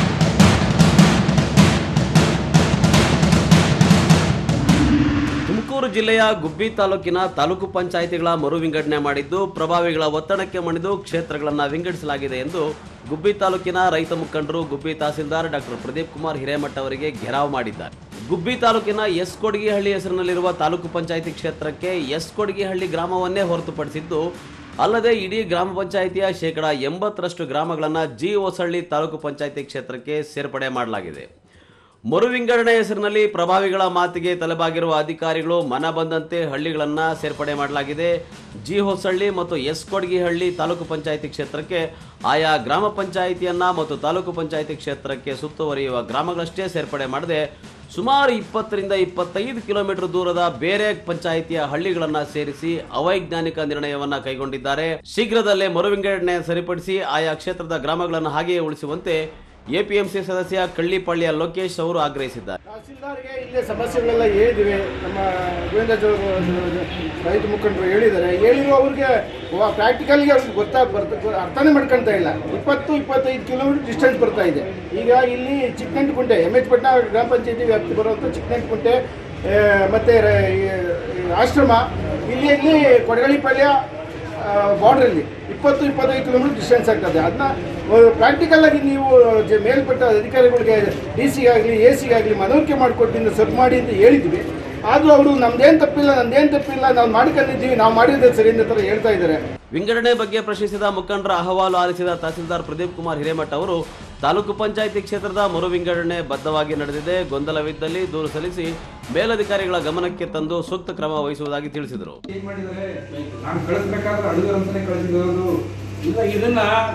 ತುಮಕೂರು ಜಿಲ್ಲೆಯ ಗುಬ್ಬಿ ತಾಲೂಕಿನ ತಾಲೂಕು ಪಂಚಾಯಿತಿಗಳ ಮರು ವಿಂಗಡಣೆ ಮಾಡಿದ್ದು ಪ್ರಭಾವಿಗಳ ಒತ್ತಡಕ್ಕೆ ಮಣಿದು ಕ್ಷೇತ್ರಗಳನ್ನು ವಿಂಗಡಿಸಲಾಗಿದೆ ಎಂದು ಗುಬ್ಬಿ ತಾಲೂಕಿನ ರೈತ ಮುಖಂಡರು ಗುಬ್ಬಿ ತಹಸೀಲ್ದಾರ್ ಡಾಕ್ಟರ್ ಪ್ರದೀಪ್ ಕುಮಾರ್ ಹಿರೇಮಠ ಅವರಿಗೆ ಘೆರಾವ್ ಮಾಡಿದ್ದಾರೆ ಗುಬ್ಬಿ ತಾಲೂಕಿನ ಎಸ್ ಕೊಡಗಿಹಳ್ಳಿ ಹೆಸರಿನಲ್ಲಿರುವ ತಾಲೂಕು ಪಂಚಾಯಿತಿ ಕ್ಷೇತ್ರಕ್ಕೆ ಎಸ್ ಕೊಡಗಿಹಳ್ಳಿ ಗ್ರಾಮವನ್ನೇ ಹೊರತುಪಡಿಸಿದ್ದು ಅಲ್ಲದೆ ಇಡೀ ಗ್ರಾಮ ಪಂಚಾಯಿತಿಯ ಶೇಕಡಾ ಎಂಬತ್ತರಷ್ಟು ಗ್ರಾಮಗಳನ್ನು ಜಿ ಹೊಸಳ್ಳಿ ತಾಲೂಕು ಪಂಚಾಯಿತಿ ಕ್ಷೇತ್ರಕ್ಕೆ ಸೇರ್ಪಡೆ ಮಾಡಲಾಗಿದೆ ಮರು ವಿಂಗಡಣೆ ಹೆಸರಿನಲ್ಲಿ ಪ್ರಭಾವಿಗಳ ಮಾತಿಗೆ ತಲೆಬಾಗಿರುವ ಅಧಿಕಾರಿಗಳು ಮನ ಬಂದಂತೆ ಹಳ್ಳಿಗಳನ್ನ ಸೇರ್ಪಡೆ ಮಾಡಲಾಗಿದೆ ಜಿ ಹೊಸಳ್ಳಿ ಮತ್ತು ಎಸ್ ಕೊಡಗಿಹಳ್ಳಿ ತಾಲೂಕು ಪಂಚಾಯಿತಿ ಕ್ಷೇತ್ರಕ್ಕೆ ಆಯಾ ಗ್ರಾಮ ಪಂಚಾಯಿತಿಯನ್ನ ಮತ್ತು ತಾಲೂಕು ಪಂಚಾಯಿತಿ ಕ್ಷೇತ್ರಕ್ಕೆ ಸುತ್ತುವರಿಯುವ ಗ್ರಾಮಗಳಷ್ಟೇ ಸೇರ್ಪಡೆ ಮಾಡದೆ ಸುಮಾರು ಇಪ್ಪತ್ತರಿಂದ ಇಪ್ಪತ್ತೈದು ಕಿಲೋಮೀಟರ್ ದೂರದ ಬೇರೆ ಪಂಚಾಯಿತಿಯ ಹಳ್ಳಿಗಳನ್ನ ಸೇರಿಸಿ ಅವೈಜ್ಞಾನಿಕ ನಿರ್ಣಯವನ್ನ ಕೈಗೊಂಡಿದ್ದಾರೆ ಶೀಘ್ರದಲ್ಲೇ ಮರು ವಿಂಗಡಣೆ ಸರಿಪಡಿಸಿ ಆಯಾ ಕ್ಷೇತ್ರದ ಗ್ರಾಮಗಳನ್ನು ಹಾಗೆಯೇ ಉಳಿಸುವಂತೆ ಎಪಿಎಂಸಿ ಸದಸ್ಯ ಕಳ್ಳಿಪಳ್ಳಿಯ ಲೋಕೇಶ್ ಅವರು ಆಗ್ರಹಿಸಿದ್ದಾರೆ ತಹಸೀಲ್ದಾರ್ಗೆ ಇಲ್ಲೇ ಸಮಸ್ಯೆಗಳೆಲ್ಲ ಹೇಳಿದಿವೆ ನಮ್ಮ ಗೋವಿಂದಾಜವರು ರೈತ ಮುಖಂಡರು ಹೇಳಿದ್ದಾರೆ ಹೇಳಿರೋ ಅವ್ರಿಗೆ ಪ್ರಾಕ್ಟಿಕಲ್ಗೆ ಅವ್ರಿಗೆ ಗೊತ್ತಾ ಬರ್ತ ಅರ್ಥನೇ ಮಾಡ್ಕೊಳ್ತಾ ಇಲ್ಲ ಇಪ್ಪತ್ತು ಇಪ್ಪತ್ತೈದು ಕಿಲೋಮೀಟರ್ ಡಿಸ್ಟೆನ್ಸ್ ಬರ್ತಾ ಇದೆ ಈಗ ಇಲ್ಲಿ ಚಿಕ್ಕನಂಟುಕುಂಟೆ ಎಮ್ ಎಚ್ ಪಟ್ನಾ ಗ್ರಾಮ ಪಂಚಾಯತಿ ವ್ಯಾಪ್ತಿ ಬರುವಂಥ ಚಿಕ್ಕನಂಟುಕುಂಟೆ ಮತ್ತು ಆಶ್ರಮ ಇಲ್ಲಿ ಇಲ್ಲಿ ಕೊಡಗಳಿಪಾಳ್ಯ ಬಾರ್ಡ್ರಲ್ಲಿ ಇಪ್ಪತ್ತು ಇಪ್ಪತ್ತೈದು ಕಿಲೋಮೀಟರ್ ಡಿಸ್ಟೆನ್ಸ್ ಆಗ್ತದೆ ಅದನ್ನ ಪ್ರಾಕ್ಟಿಕಲ್ ಆಗಿ ನೀವು ಜ- ಮೇಲ್ಪಟ್ಟ ಅಧಿಕಾರಿಗಳಿಗೆ ಡಿ ಸಿಗಾಗಲಿ ಎ ಸಿಗಾಗಲಿ ಮನವರಿಕೆ ಮಾಡಿಕೊಟ್ಟಿಂದ ಸರ್ ಮಾಡಿ ಅಂತ ಹೇಳಿದ್ವಿ ಆದರೂ ಅವರು ನಮ್ದೇನು ತಪ್ಪಿಲ್ಲ ನಂದೇನು ತಪ್ಪಿಲ್ಲ ನಾವು ಮಾಡ್ಕೊಂಡಿದ್ದೀವಿ ನಾವು ಮಾಡಿದ್ರೆ ಸರಿ ಅಂತ ಥರ ಹೇಳ್ತಾ ಇದ್ದಾರೆ ವಿಂಗಡಣೆ ಬಗ್ಗೆ ಪ್ರಶ್ನಿಸಿದ ಮುಖಂಡರ ಅಹವಾಲು ಆಲಿಸಿದ ತಹಸೀಲ್ದಾರ್ ಪ್ರದೀಪ್ ಕುಮಾರ್ ಹಿರೇಮಠ ಅವರು ತಾಲೂಕು ಪಂಚಾಯಿತಿ ಕ್ಷೇತ್ರದ ಮರು ವಿಂಗಡಣೆ ಬದ್ಧವಾಗಿ ನಡೆದಿದೆ ಗೊಂದಲವಿದ್ದಲ್ಲಿ ದೂರು ಸಲ್ಲಿಸಿ ಮೇಲಧಿಕಾರಿಗಳ ಗಮನಕ್ಕೆ ತಂದು ಸೂಕ್ತ ಕ್ರಮ ವಹಿಸುವುದಾಗಿ ತಿಳಿಸಿದರು ನಾನು ಕಳಿಸ್ಬೇಕಾದ್ರೆ ಅಡುಗೆ ಅಂತಾನೆ ಕಳಿಸಿರೋದು ಇಲ್ಲ ಇದನ್ನ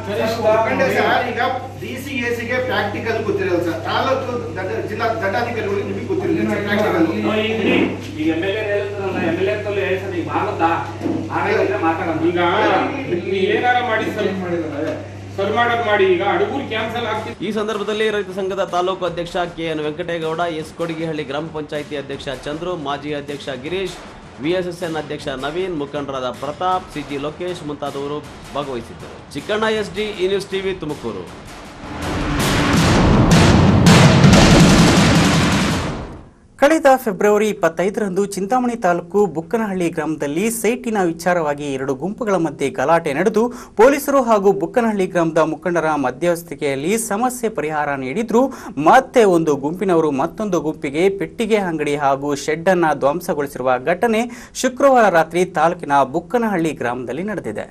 ಈಗ ಡಿ ಸಿ ಎ ಸಿಗೆ ಪ್ರಾಕ್ಟಿಕಲ್ ಗೊತ್ತಿರಲ್ಲ ಸರ್ ತಾಲೂಕು ದಂಡ- ಜಿಲ್ಲಾ ದಂಡಾಧಿಕಾರಿಗಳಿಗೆ ನಿಮಗೆ ಗೊತ್ತಿರಲಿಲ್ಲ ಪ್ರಾಕ್ಟಿಕಲ್ ಈಗ ಎಮ್ ಎಲ್ ಎ ಹೇಳ್ತಾರಲ್ಲ ಎಮ್ ಎಲ್ ಎ ತಲೆ ಹೇಳ್ತಾರೆ ಈಗ ಆಗುತ್ತಾ ಆಗೋದಿಲ್ಲ ಮಾತಾಡೋಣ ಈಗ ನೀವು ಏನಾರ ಮಾಡಿ ಸರಿ ಮಾಡಿದ್ದಾರೆ ಸರಿ ಮಾಡೋದು ಮಾಡಿ ಈಗ ಅಡುಗೂರು ಕ್ಯಾನ್ಸಲ್ ಆಗ್ತಿದೆ ಈ ಸಂದರ್ಭದಲ್ಲಿ ರೈತ ಸಂಘದ ತಾಲೂಕು ಅಧ್ಯಕ್ಷ K N Venkategowda S Kodagihalli ಗ್ರಾಮ ಪಂಚಾಯಿತಿ ಅಧ್ಯಕ್ಷ ಚಂದ್ರು ಮಾಜಿ ಅಧ್ಯಕ್ಷ ಗಿರೀಶ್ ವಿಎಸ್ಎಸ್ಎನ್ ಅಧ್ಯಕ್ಷ ನವೀನ್ ಮುಖಂಡರಾದ ಪ್ರತಾಪ್ ಸಿಜಿ ಲೋಕೇಶ್ ಮುಂತಾದವರು ಭಾಗವಹಿಸಿದ್ದರು ಚಿಕ್ಕಣ್ಣ ಎಸ್ ಡಿ ಈ ನ್ಯೂಸ್ ಟಿವಿ ತುಮಕೂರು ಕಳೆದ ಫೆಬ್ರವರಿ ಇಪ್ಪತ್ತೈದರಂದು ಚಿಂತಾಮಣಿ ತಾಲೂಕು ಬುಕ್ಕನಹಳ್ಳಿ ಗ್ರಾಮದಲ್ಲಿ ಸೈಟಿನ ವಿಚಾರವಾಗಿ ಎರಡು ಗುಂಪುಗಳ ಮಧ್ಯೆ ಗಲಾಟೆ ನಡೆದು ಪೊಲೀಸರು ಹಾಗೂ ಬುಕ್ಕನಹಳ್ಳಿ ಗ್ರಾಮದ ಮುಖಂಡರ ಮಧ್ಯಸ್ಥಿಕೆಯಲ್ಲಿ ಸಮಸ್ಯೆ ಪರಿಹಾರ ನೀಡಿದ್ರು ಮತ್ತೆ ಒಂದು ಗುಂಪಿನವರು ಮತ್ತೊಂದು ಗುಂಪಿಗೆ ಪೆಟ್ಟಿಗೆ ಅಂಗಡಿ ಹಾಗೂ ಶೆಡ್ ಅನ್ನ ಧ್ವಂಸಗೊಳಿಸಿರುವ ಘಟನೆ ಶುಕ್ರವಾರ ರಾತ್ರಿ ತಾಲೂಕಿನ ಬುಕ್ಕನಹಳ್ಳಿ ಗ್ರಾಮದಲ್ಲಿ ನಡೆದಿದೆ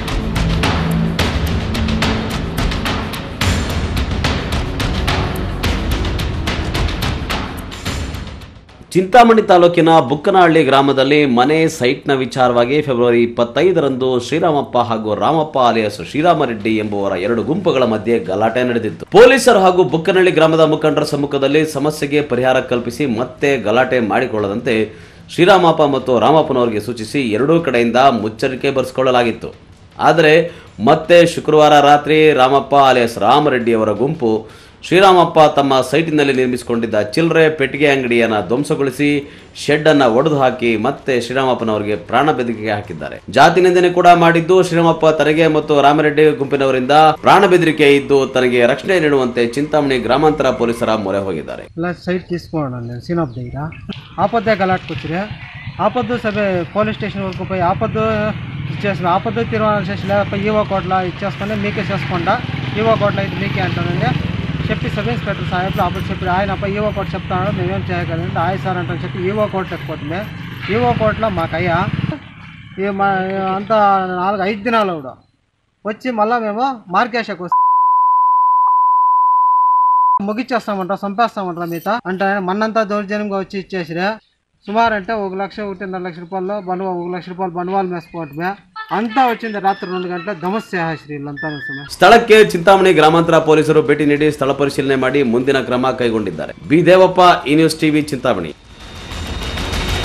ಚಿಂತಾಮಣಿ ತಾಲೂಕಿನ ಬುಕ್ಕನಹಳ್ಳಿ ಗ್ರಾಮದಲ್ಲಿ ಮನೆ ಸೈಟ್ನ ವಿಚಾರವಾಗಿ ಫೆಬ್ರವರಿ ಇಪ್ಪತ್ತೈದರಂದು ಶ್ರೀರಾಮಪ್ಪ ಹಾಗೂ ರಾಮಪ್ಪ ಅಲಿಯಸ್ ಶ್ರೀರಾಮರೆಡ್ಡಿ ಎಂಬುವರ ಎರಡು ಗುಂಪುಗಳ ಮಧ್ಯೆ ಗಲಾಟೆ ನಡೆದಿತ್ತು ಪೊಲೀಸರು ಹಾಗೂ ಬುಕ್ಕನಹಳ್ಳಿ ಗ್ರಾಮದ ಮುಖಂಡರ ಸಮ್ಮುಖದಲ್ಲಿ ಸಮಸ್ಯೆಗೆ ಪರಿಹಾರ ಕಲ್ಪಿಸಿ ಮತ್ತೆ ಗಲಾಟೆ ಮಾಡಿಕೊಳ್ಳದಂತೆ ಶ್ರೀರಾಮಪ್ಪ ಮತ್ತು ರಾಮಪ್ಪನವರಿಗೆ ಸೂಚಿಸಿ ಎರಡೂ ಕಡೆಯಿಂದ ಮುಚ್ಚರಿಕೆ ಬರೆಸಿಕೊಳ್ಳಲಾಗಿತ್ತು ಆದರೆ ಮತ್ತೆ ಶುಕ್ರವಾರ ರಾತ್ರಿ ರಾಮಪ್ಪ ಅಲಿಯಸ್ ರಾಮರೆಡ್ಡಿಯವರ ಗುಂಪು ಶ್ರೀರಾಮಪ್ಪ ತಮ್ಮ ಸೈಟಿನಲ್ಲಿ ನಿರ್ಮಿಸಿಕೊಂಡಿದ್ದ ಚಿಲ್ಲರೆ ಪೆಟ್ಟಿಗೆ ಅಂಗಡಿಯನ್ನು ಧ್ವಂಸಗೊಳಿಸಿ ಶೆಡ್ ಅನ್ನ ಒಡೆದು ಹಾಕಿ ಮತ್ತೆ ಶ್ರೀರಾಮಪ್ಪನವರಿಗೆ ಪ್ರಾಣ ಬೆದರಿಕೆ ಹಾಕಿದ್ದಾರೆ ಜಾತಿ ನಿಂದನೆ ಕೂಡ ಮಾಡಿದ್ದು ಶ್ರೀರಾಮಪ್ಪ ತನಗೆ ಮತ್ತು ರಾಮರೆಡ್ಡಿ ಗುಂಪಿನವರಿಂದ ಪ್ರಾಣ ಬೆದರಿಕೆ ಇದ್ದು ತನಗೆ ರಕ್ಷಣೆ ನೀಡುವಂತೆ ಚಿಂತಾಮಣಿ ಗ್ರಾಮಾಂತರ ಪೊಲೀಸರ ಮೊರೆ ಹೋಗಿದ್ದಾರೆ ఇలా సైట్ తీసుకోవడం నేను సీనాప్ దగ్గర ఆపద్దే గలాట్కొచ్చిరే ఆపద్దు సభ పోలీస్ స్టేషన్ వరకు పోయి ఆపద్దు ఇచ్చేసిన ఆపద్దు తిరుమల స్టేషన్ లేకపోతే ఈవో కోట్ల ఇచ్చేసుకొని మీకే చేసుకోండా ఈవో కోట్ల అయితే మీకే అంటానండి చెప్పి సబ్ ఇన్స్పెక్టర్ సాహెబ్లు అప్పుడు చెప్పి ఆయన అప్ప ఈవో కోట్ చెప్తాడు మేమేం చేయగలంటే ఆయన సార్ అంటాను చెప్పి ఈవో కోట్ లేకపోతుంది ఈవో కోట్లో మాకు అయ్యా ఈ మా అంతా నాలుగు ఐదు దినాలు కూడా వచ్చి మళ్ళీ మేము మార్కేషకు ముగిచ్చేస్తామంటారా చంపేస్తామంటారా మీతో అంటే ఆయన మన్నంతా దౌర్జన్యంగా వచ్చి ఇచ్చేసిరే సుమారు అంటే ఒక లక్ష ఒకటిన్నర లక్ష రూపాయలు బండవా ఒక లక్ష రూపాయలు బండవాళ్ళు వేసుకోవటమే అంతా వచ్చింది రాత్రి రెండు గంటల ధమస్యాశ్రీ వీళ్ళంతా సుమే ಸ್ಥಳಕ್ಕೆ ಚಿಂತಾಮಣಿ ಗ್ರಾಮಾಂತರ ಪೊಲೀಸರು ಭೇಟಿ ನೀಡಿ ಸ್ಥಳ ಪರಿಶೀಲನೆ ಮಾಡಿ ಮುಂದಿನ ಕ್ರಮ ಕೈಗೊಂಡಿದ್ದಾರೆ ಬಿ ದೇವಪ್ಪ ಈ ನ್ಯೂಸ್ ಟಿವಿ ಚಿಂತಾಮಣಿ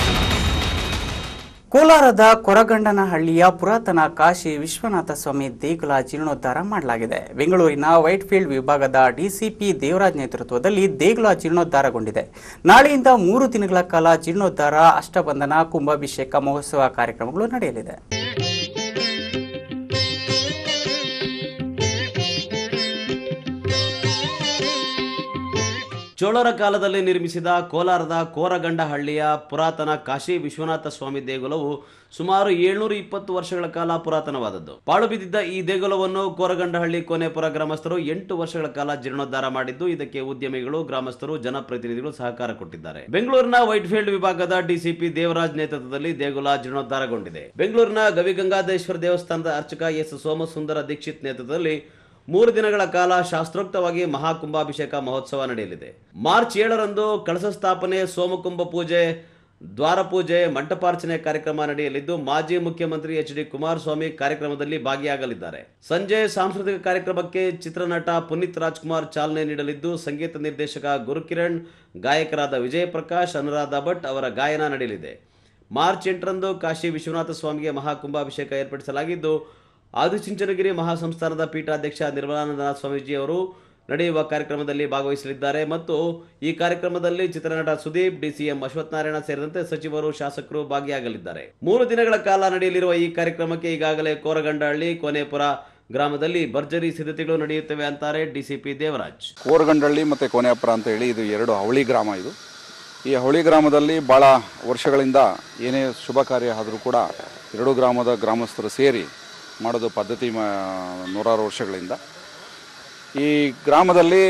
ಕೋಲಾರದ ಕೊರಗಂಡನಹಳ್ಳಿಯ ಪುರಾತನ ಕಾಶಿ ವಿಶ್ವನಾಥ ಸ್ವಾಮಿ ದೇಗುಲ ಜೀರ್ಣೋದ್ಧಾರ ಮಾಡಲಾಗಿದೆ ಬೆಂಗಳೂರಿನ ವೈಟ್ಫೀಲ್ಡ್ ವಿಭಾಗದ ಡಿಸಿಪಿ ದೇವರಾಜ್ ನೇತೃತ್ವದಲ್ಲಿ ದೇಗುಲ ಜೀರ್ಣೋದ್ಧಾರಗೊಂಡಿದೆ ನಾಳೆಯಿಂದ ಮೂರು ದಿನಗಳ ಕಾಲ ಜೀರ್ಣೋದ್ಧಾರ ಅಷ್ಟಬಂಧನ ಕುಂಭಾಭಿಷೇಕ ಮಹೋತ್ಸವ ಕಾರ್ಯಕ್ರಮಗಳು ನಡೆಯಲಿದೆ ಚೋಳರ ಕಾಲದಲ್ಲಿ ನಿರ್ಮಿಸಿದ ಕೋಲಾರದ ಕೋರಗಂಡಹಳ್ಳಿಯ ಪುರಾತನ ಕಾಶಿ ವಿಶ್ವನಾಥ ಸ್ವಾಮಿ ದೇಗುಲವು ಸುಮಾರು ಏಳ್ನೂರ ಇಪ್ಪತ್ತು ವರ್ಷಗಳ ಕಾಲ ಪುರಾತನವಾದದ್ದು ಪಾಳು ಬಿದ್ದಿದ್ದ ಈ ದೇಗುಲವನ್ನು ಕೋರಗಂಡಹಳ್ಳಿ ಕೋನೆಪುರ ಗ್ರಾಮಸ್ಥರು ಎಂಟು ವರ್ಷಗಳ ಕಾಲ ಜೀರ್ಣೋದ್ಧಾರ ಮಾಡಿದ್ದು ಇದಕ್ಕೆ ಉದ್ಯಮಿಗಳು ಗ್ರಾಮಸ್ಥರು ಜನಪ್ರತಿನಿಧಿಗಳು ಸಹಕಾರ ಕೊಟ್ಟಿದ್ದಾರೆ ಬೆಂಗಳೂರಿನ ವೈಟ್ಫೀಲ್ಡ್ ವಿಭಾಗದ ಡಿಸಿಪಿ ದೇವರಾಜ್ ನೇತೃತ್ವದಲ್ಲಿ ದೇಗುಲ ಜೀರ್ಣೋದ್ಧಾರಗೊಂಡಿದೆ ಬೆಂಗಳೂರಿನ ಗವಿಗಂಗಾಧೇಶ್ವರ ದೇವಸ್ಥಾನದ ಅರ್ಚಕ ಎಸ್ ಸೋಮಸುಂದರ ದೀಕ್ಷಿತ್ ನೇತೃತ್ವದಲ್ಲಿ ಮೂರು ದಿನಗಳ ಕಾಲ ಶಾಸ್ತ್ರೋಕ್ತವಾಗಿ ಮಹಾಕುಂಭಾಭಿಷೇಕ ಮಹೋತ್ಸವ ನಡೆಯಲಿದೆ ಮಾರ್ಚ್ ಏಳರಂದು ಕಳಸ ಸ್ಥಾಪನೆ ಸೋಮಕುಂಭ ಪೂಜೆ ದ್ವಾರ ಪೂಜೆ ಮಂಟಪಾರ್ಚನೆ ಕಾರ್ಯಕ್ರಮ ನಡೆಯಲಿದ್ದು ಮಾಜಿ ಮುಖ್ಯಮಂತ್ರಿ ಎಚ್ ಡಿ ಕುಮಾರಸ್ವಾಮಿ ಕಾರ್ಯಕ್ರಮದಲ್ಲಿ ಭಾಗಿಯಾಗಲಿದ್ದಾರೆ ಸಂಜೆ ಸಾಂಸ್ಕೃತಿಕ ಕಾರ್ಯಕ್ರಮಕ್ಕೆ ಚಿತ್ರನಟ ಪುನೀತ್ ರಾಜ್ಕುಮಾರ್ ಚಾಲನೆ ನೀಡಲಿದ್ದು ಸಂಗೀತ ನಿರ್ದೇಶಕ ಗುರುಕಿರಣ್ ಗಾಯಕರಾದ ವಿಜಯ ಪ್ರಕಾಶ್ ಅನುರಾಧ ಭಟ್ ಅವರ ಗಾಯನ ನಡೆಯಲಿದೆ ಮಾರ್ಚ್ ಎಂಟರಂದು ಕಾಶಿ ವಿಶ್ವನಾಥ ಸ್ವಾಮಿಗೆ ಮಹಾಕುಂಭಾಭಿಷೇಕ ಏರ್ಪಡಿಸಲಾಗಿದ್ದು ಆದಿಚುಂಚನಗಿರಿ ಮಹಾಸಂಸ್ಥಾನದ ಪೀಠಾಧ್ಯಕ್ಷ ನಿರ್ಮಲಾನಂದನಾಥ ಸ್ವಾಮೀಜಿ ಅವರು ನಡೆಯುವ ಕಾರ್ಯಕ್ರಮದಲ್ಲಿ ಭಾಗವಹಿಸಲಿದ್ದಾರೆ ಮತ್ತು ಈ ಕಾರ್ಯಕ್ರಮದಲ್ಲಿ ಚಿತ್ರನಟ ಸುದೀಪ್ ಡಿಸಿಎಂ ಅಶ್ವತ್ಥನಾರಾಯಣ ಸೇರಿದಂತೆ ಸಚಿವರು ಶಾಸಕರು ಭಾಗಿಯಾಗಲಿದ್ದಾರೆ ಮೂರು ದಿನಗಳ ಕಾಲ ನಡೆಯಲಿರುವ ಈ ಕಾರ್ಯಕ್ರಮಕ್ಕೆ ಈಗಾಗಲೇ ಕೋರಗಂಡಹಳ್ಳಿ ಕೋನೇಪುರ ಗ್ರಾಮದಲ್ಲಿ ಭರ್ಜರಿ ಸಿದ್ಧತೆಗಳು ನಡೆಯುತ್ತವೆ ಅಂತಾರೆ ಡಿಸಿಪಿ ದೇವರಾಜ್ ಕೋರಗಂಡಳ್ಳಿ ಮತ್ತು ಕೋನೆಯಪ್ಪರ ಅಂತ ಹೇಳಿ ಇದು ಎರಡು ಅವಳಿ ಗ್ರಾಮ ಇದು ಈ ಅವಳಿ ಗ್ರಾಮದಲ್ಲಿ ಭಾಳ ವರ್ಷಗಳಿಂದ ಏನೇ ಶುಭ ಕಾರ್ಯ ಆದರೂ ಕೂಡ ಎರಡೂ ಗ್ರಾಮದ ಗ್ರಾಮಸ್ಥರು ಸೇರಿ ಮಾಡೋದು ಪದ್ಧತಿ ಮ ನೂರಾರು ವರ್ಷಗಳಿಂದ ಈ ಗ್ರಾಮದಲ್ಲಿ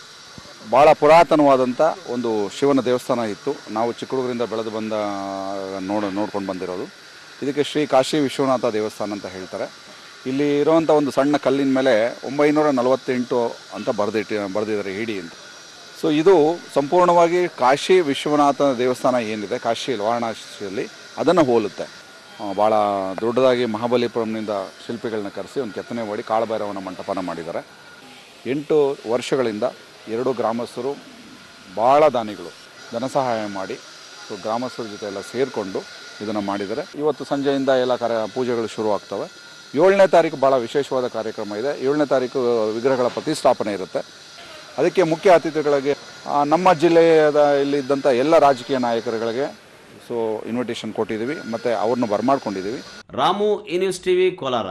ಭಾಳ ಪುರಾತನವಾದಂಥ ಒಂದು ಶಿವನ ದೇವಸ್ಥಾನ ಇತ್ತು ನಾವು ಚಿಕ್ಕ ಹುಡುಗರಿಂದ ಬೆಳೆದು ಬಂದ ನೋಡ ನೋಡ್ಕೊಂಡು ಬಂದಿರೋದು ಇದಕ್ಕೆ ಶ್ರೀ ಕಾಶಿ ವಿಶ್ವನಾಥ ದೇವಸ್ಥಾನ ಅಂತ ಹೇಳ್ತಾರೆ ಇಲ್ಲಿ ಇರುವಂಥ ಒಂದು ಸಣ್ಣ ಕಲ್ಲಿನ ಮೇಲೆ ಒಂಬೈನೂರ ನಲವತ್ತೆಂಟು ಅಂತ ಬರೆದಿಟ್ಟು ಬರೆದಿದ್ದಾರೆ ಇಡಿ ಅಂತ ಸೊ ಇದು ಸಂಪೂರ್ಣವಾಗಿ ಕಾಶಿ ವಿಶ್ವನಾಥ ದೇವಸ್ಥಾನ ಏನಿದೆ ಕಾಶಿ ವಾರಣಾಸಿಯಲ್ಲಿ ಅದನ್ನು ಹೋಲುತ್ತೆ ಆ, ಭಾಳ ದೊಡ್ಡದಾಗಿ ಮಹಾಬಲಿಪುರಂನಿಂದ ಶಿಲ್ಪಿಗಳನ್ನ ಕರೆಸಿ ಒಂದು ಕೆತ್ತನೆ ಮಾಡಿ ಕಾಳಭೈರವನ ಮಂಟಪನ ಮಾಡಿದ್ದಾರೆ ಎಂಟು ವರ್ಷಗಳಿಂದ ಎರಡು ಗ್ರಾಮಸ್ಥರು ಭಾಳ ದಾನಿಗಳು ಧನ ಸಹಾಯ ಮಾಡಿ ಸೊ ಗ್ರಾಮಸ್ಥರ ಜೊತೆ ಎಲ್ಲ ಸೇರಿಕೊಂಡು ಇದನ್ನು ಮಾಡಿದ್ದಾರೆ ಇವತ್ತು ಸಂಜೆಯಿಂದ ಎಲ್ಲ ಕಾರ್ಯ ಪೂಜೆಗಳು ಶುರು ಆಗ್ತವೆ ಏಳನೇ ತಾರೀಕು ಭಾಳ ವಿಶೇಷವಾದ ಕಾರ್ಯಕ್ರಮ ಇದೆ ಏಳನೇ ತಾರೀಕು ವಿಗ್ರಹಗಳ ಪ್ರತಿಷ್ಠಾಪನೆ ಇರುತ್ತೆ ಅದಕ್ಕೆ ಮುಖ್ಯ ಅತಿಥಿಗಳಿಗೆ ಆ, ನಮ್ಮ ಜಿಲ್ಲೆಯದ ಇಲ್ಲಿದ್ದಂಥ ಎಲ್ಲ ರಾಜಕೀಯ ನಾಯಕರುಗಳಿಗೆ ಸೊ ಇನ್ವಿಟೇಷನ್ ಕೊಟ್ಟಿದ್ದೀವಿ ಮತ್ತು ಅವ್ರನ್ನ ಬರಮಾಡ್ಕೊಂಡಿದ್ದೀವಿ ರಾಮು ಈ ನ್ಯೂಸ್ ಟಿವಿ ಕೋಲಾರ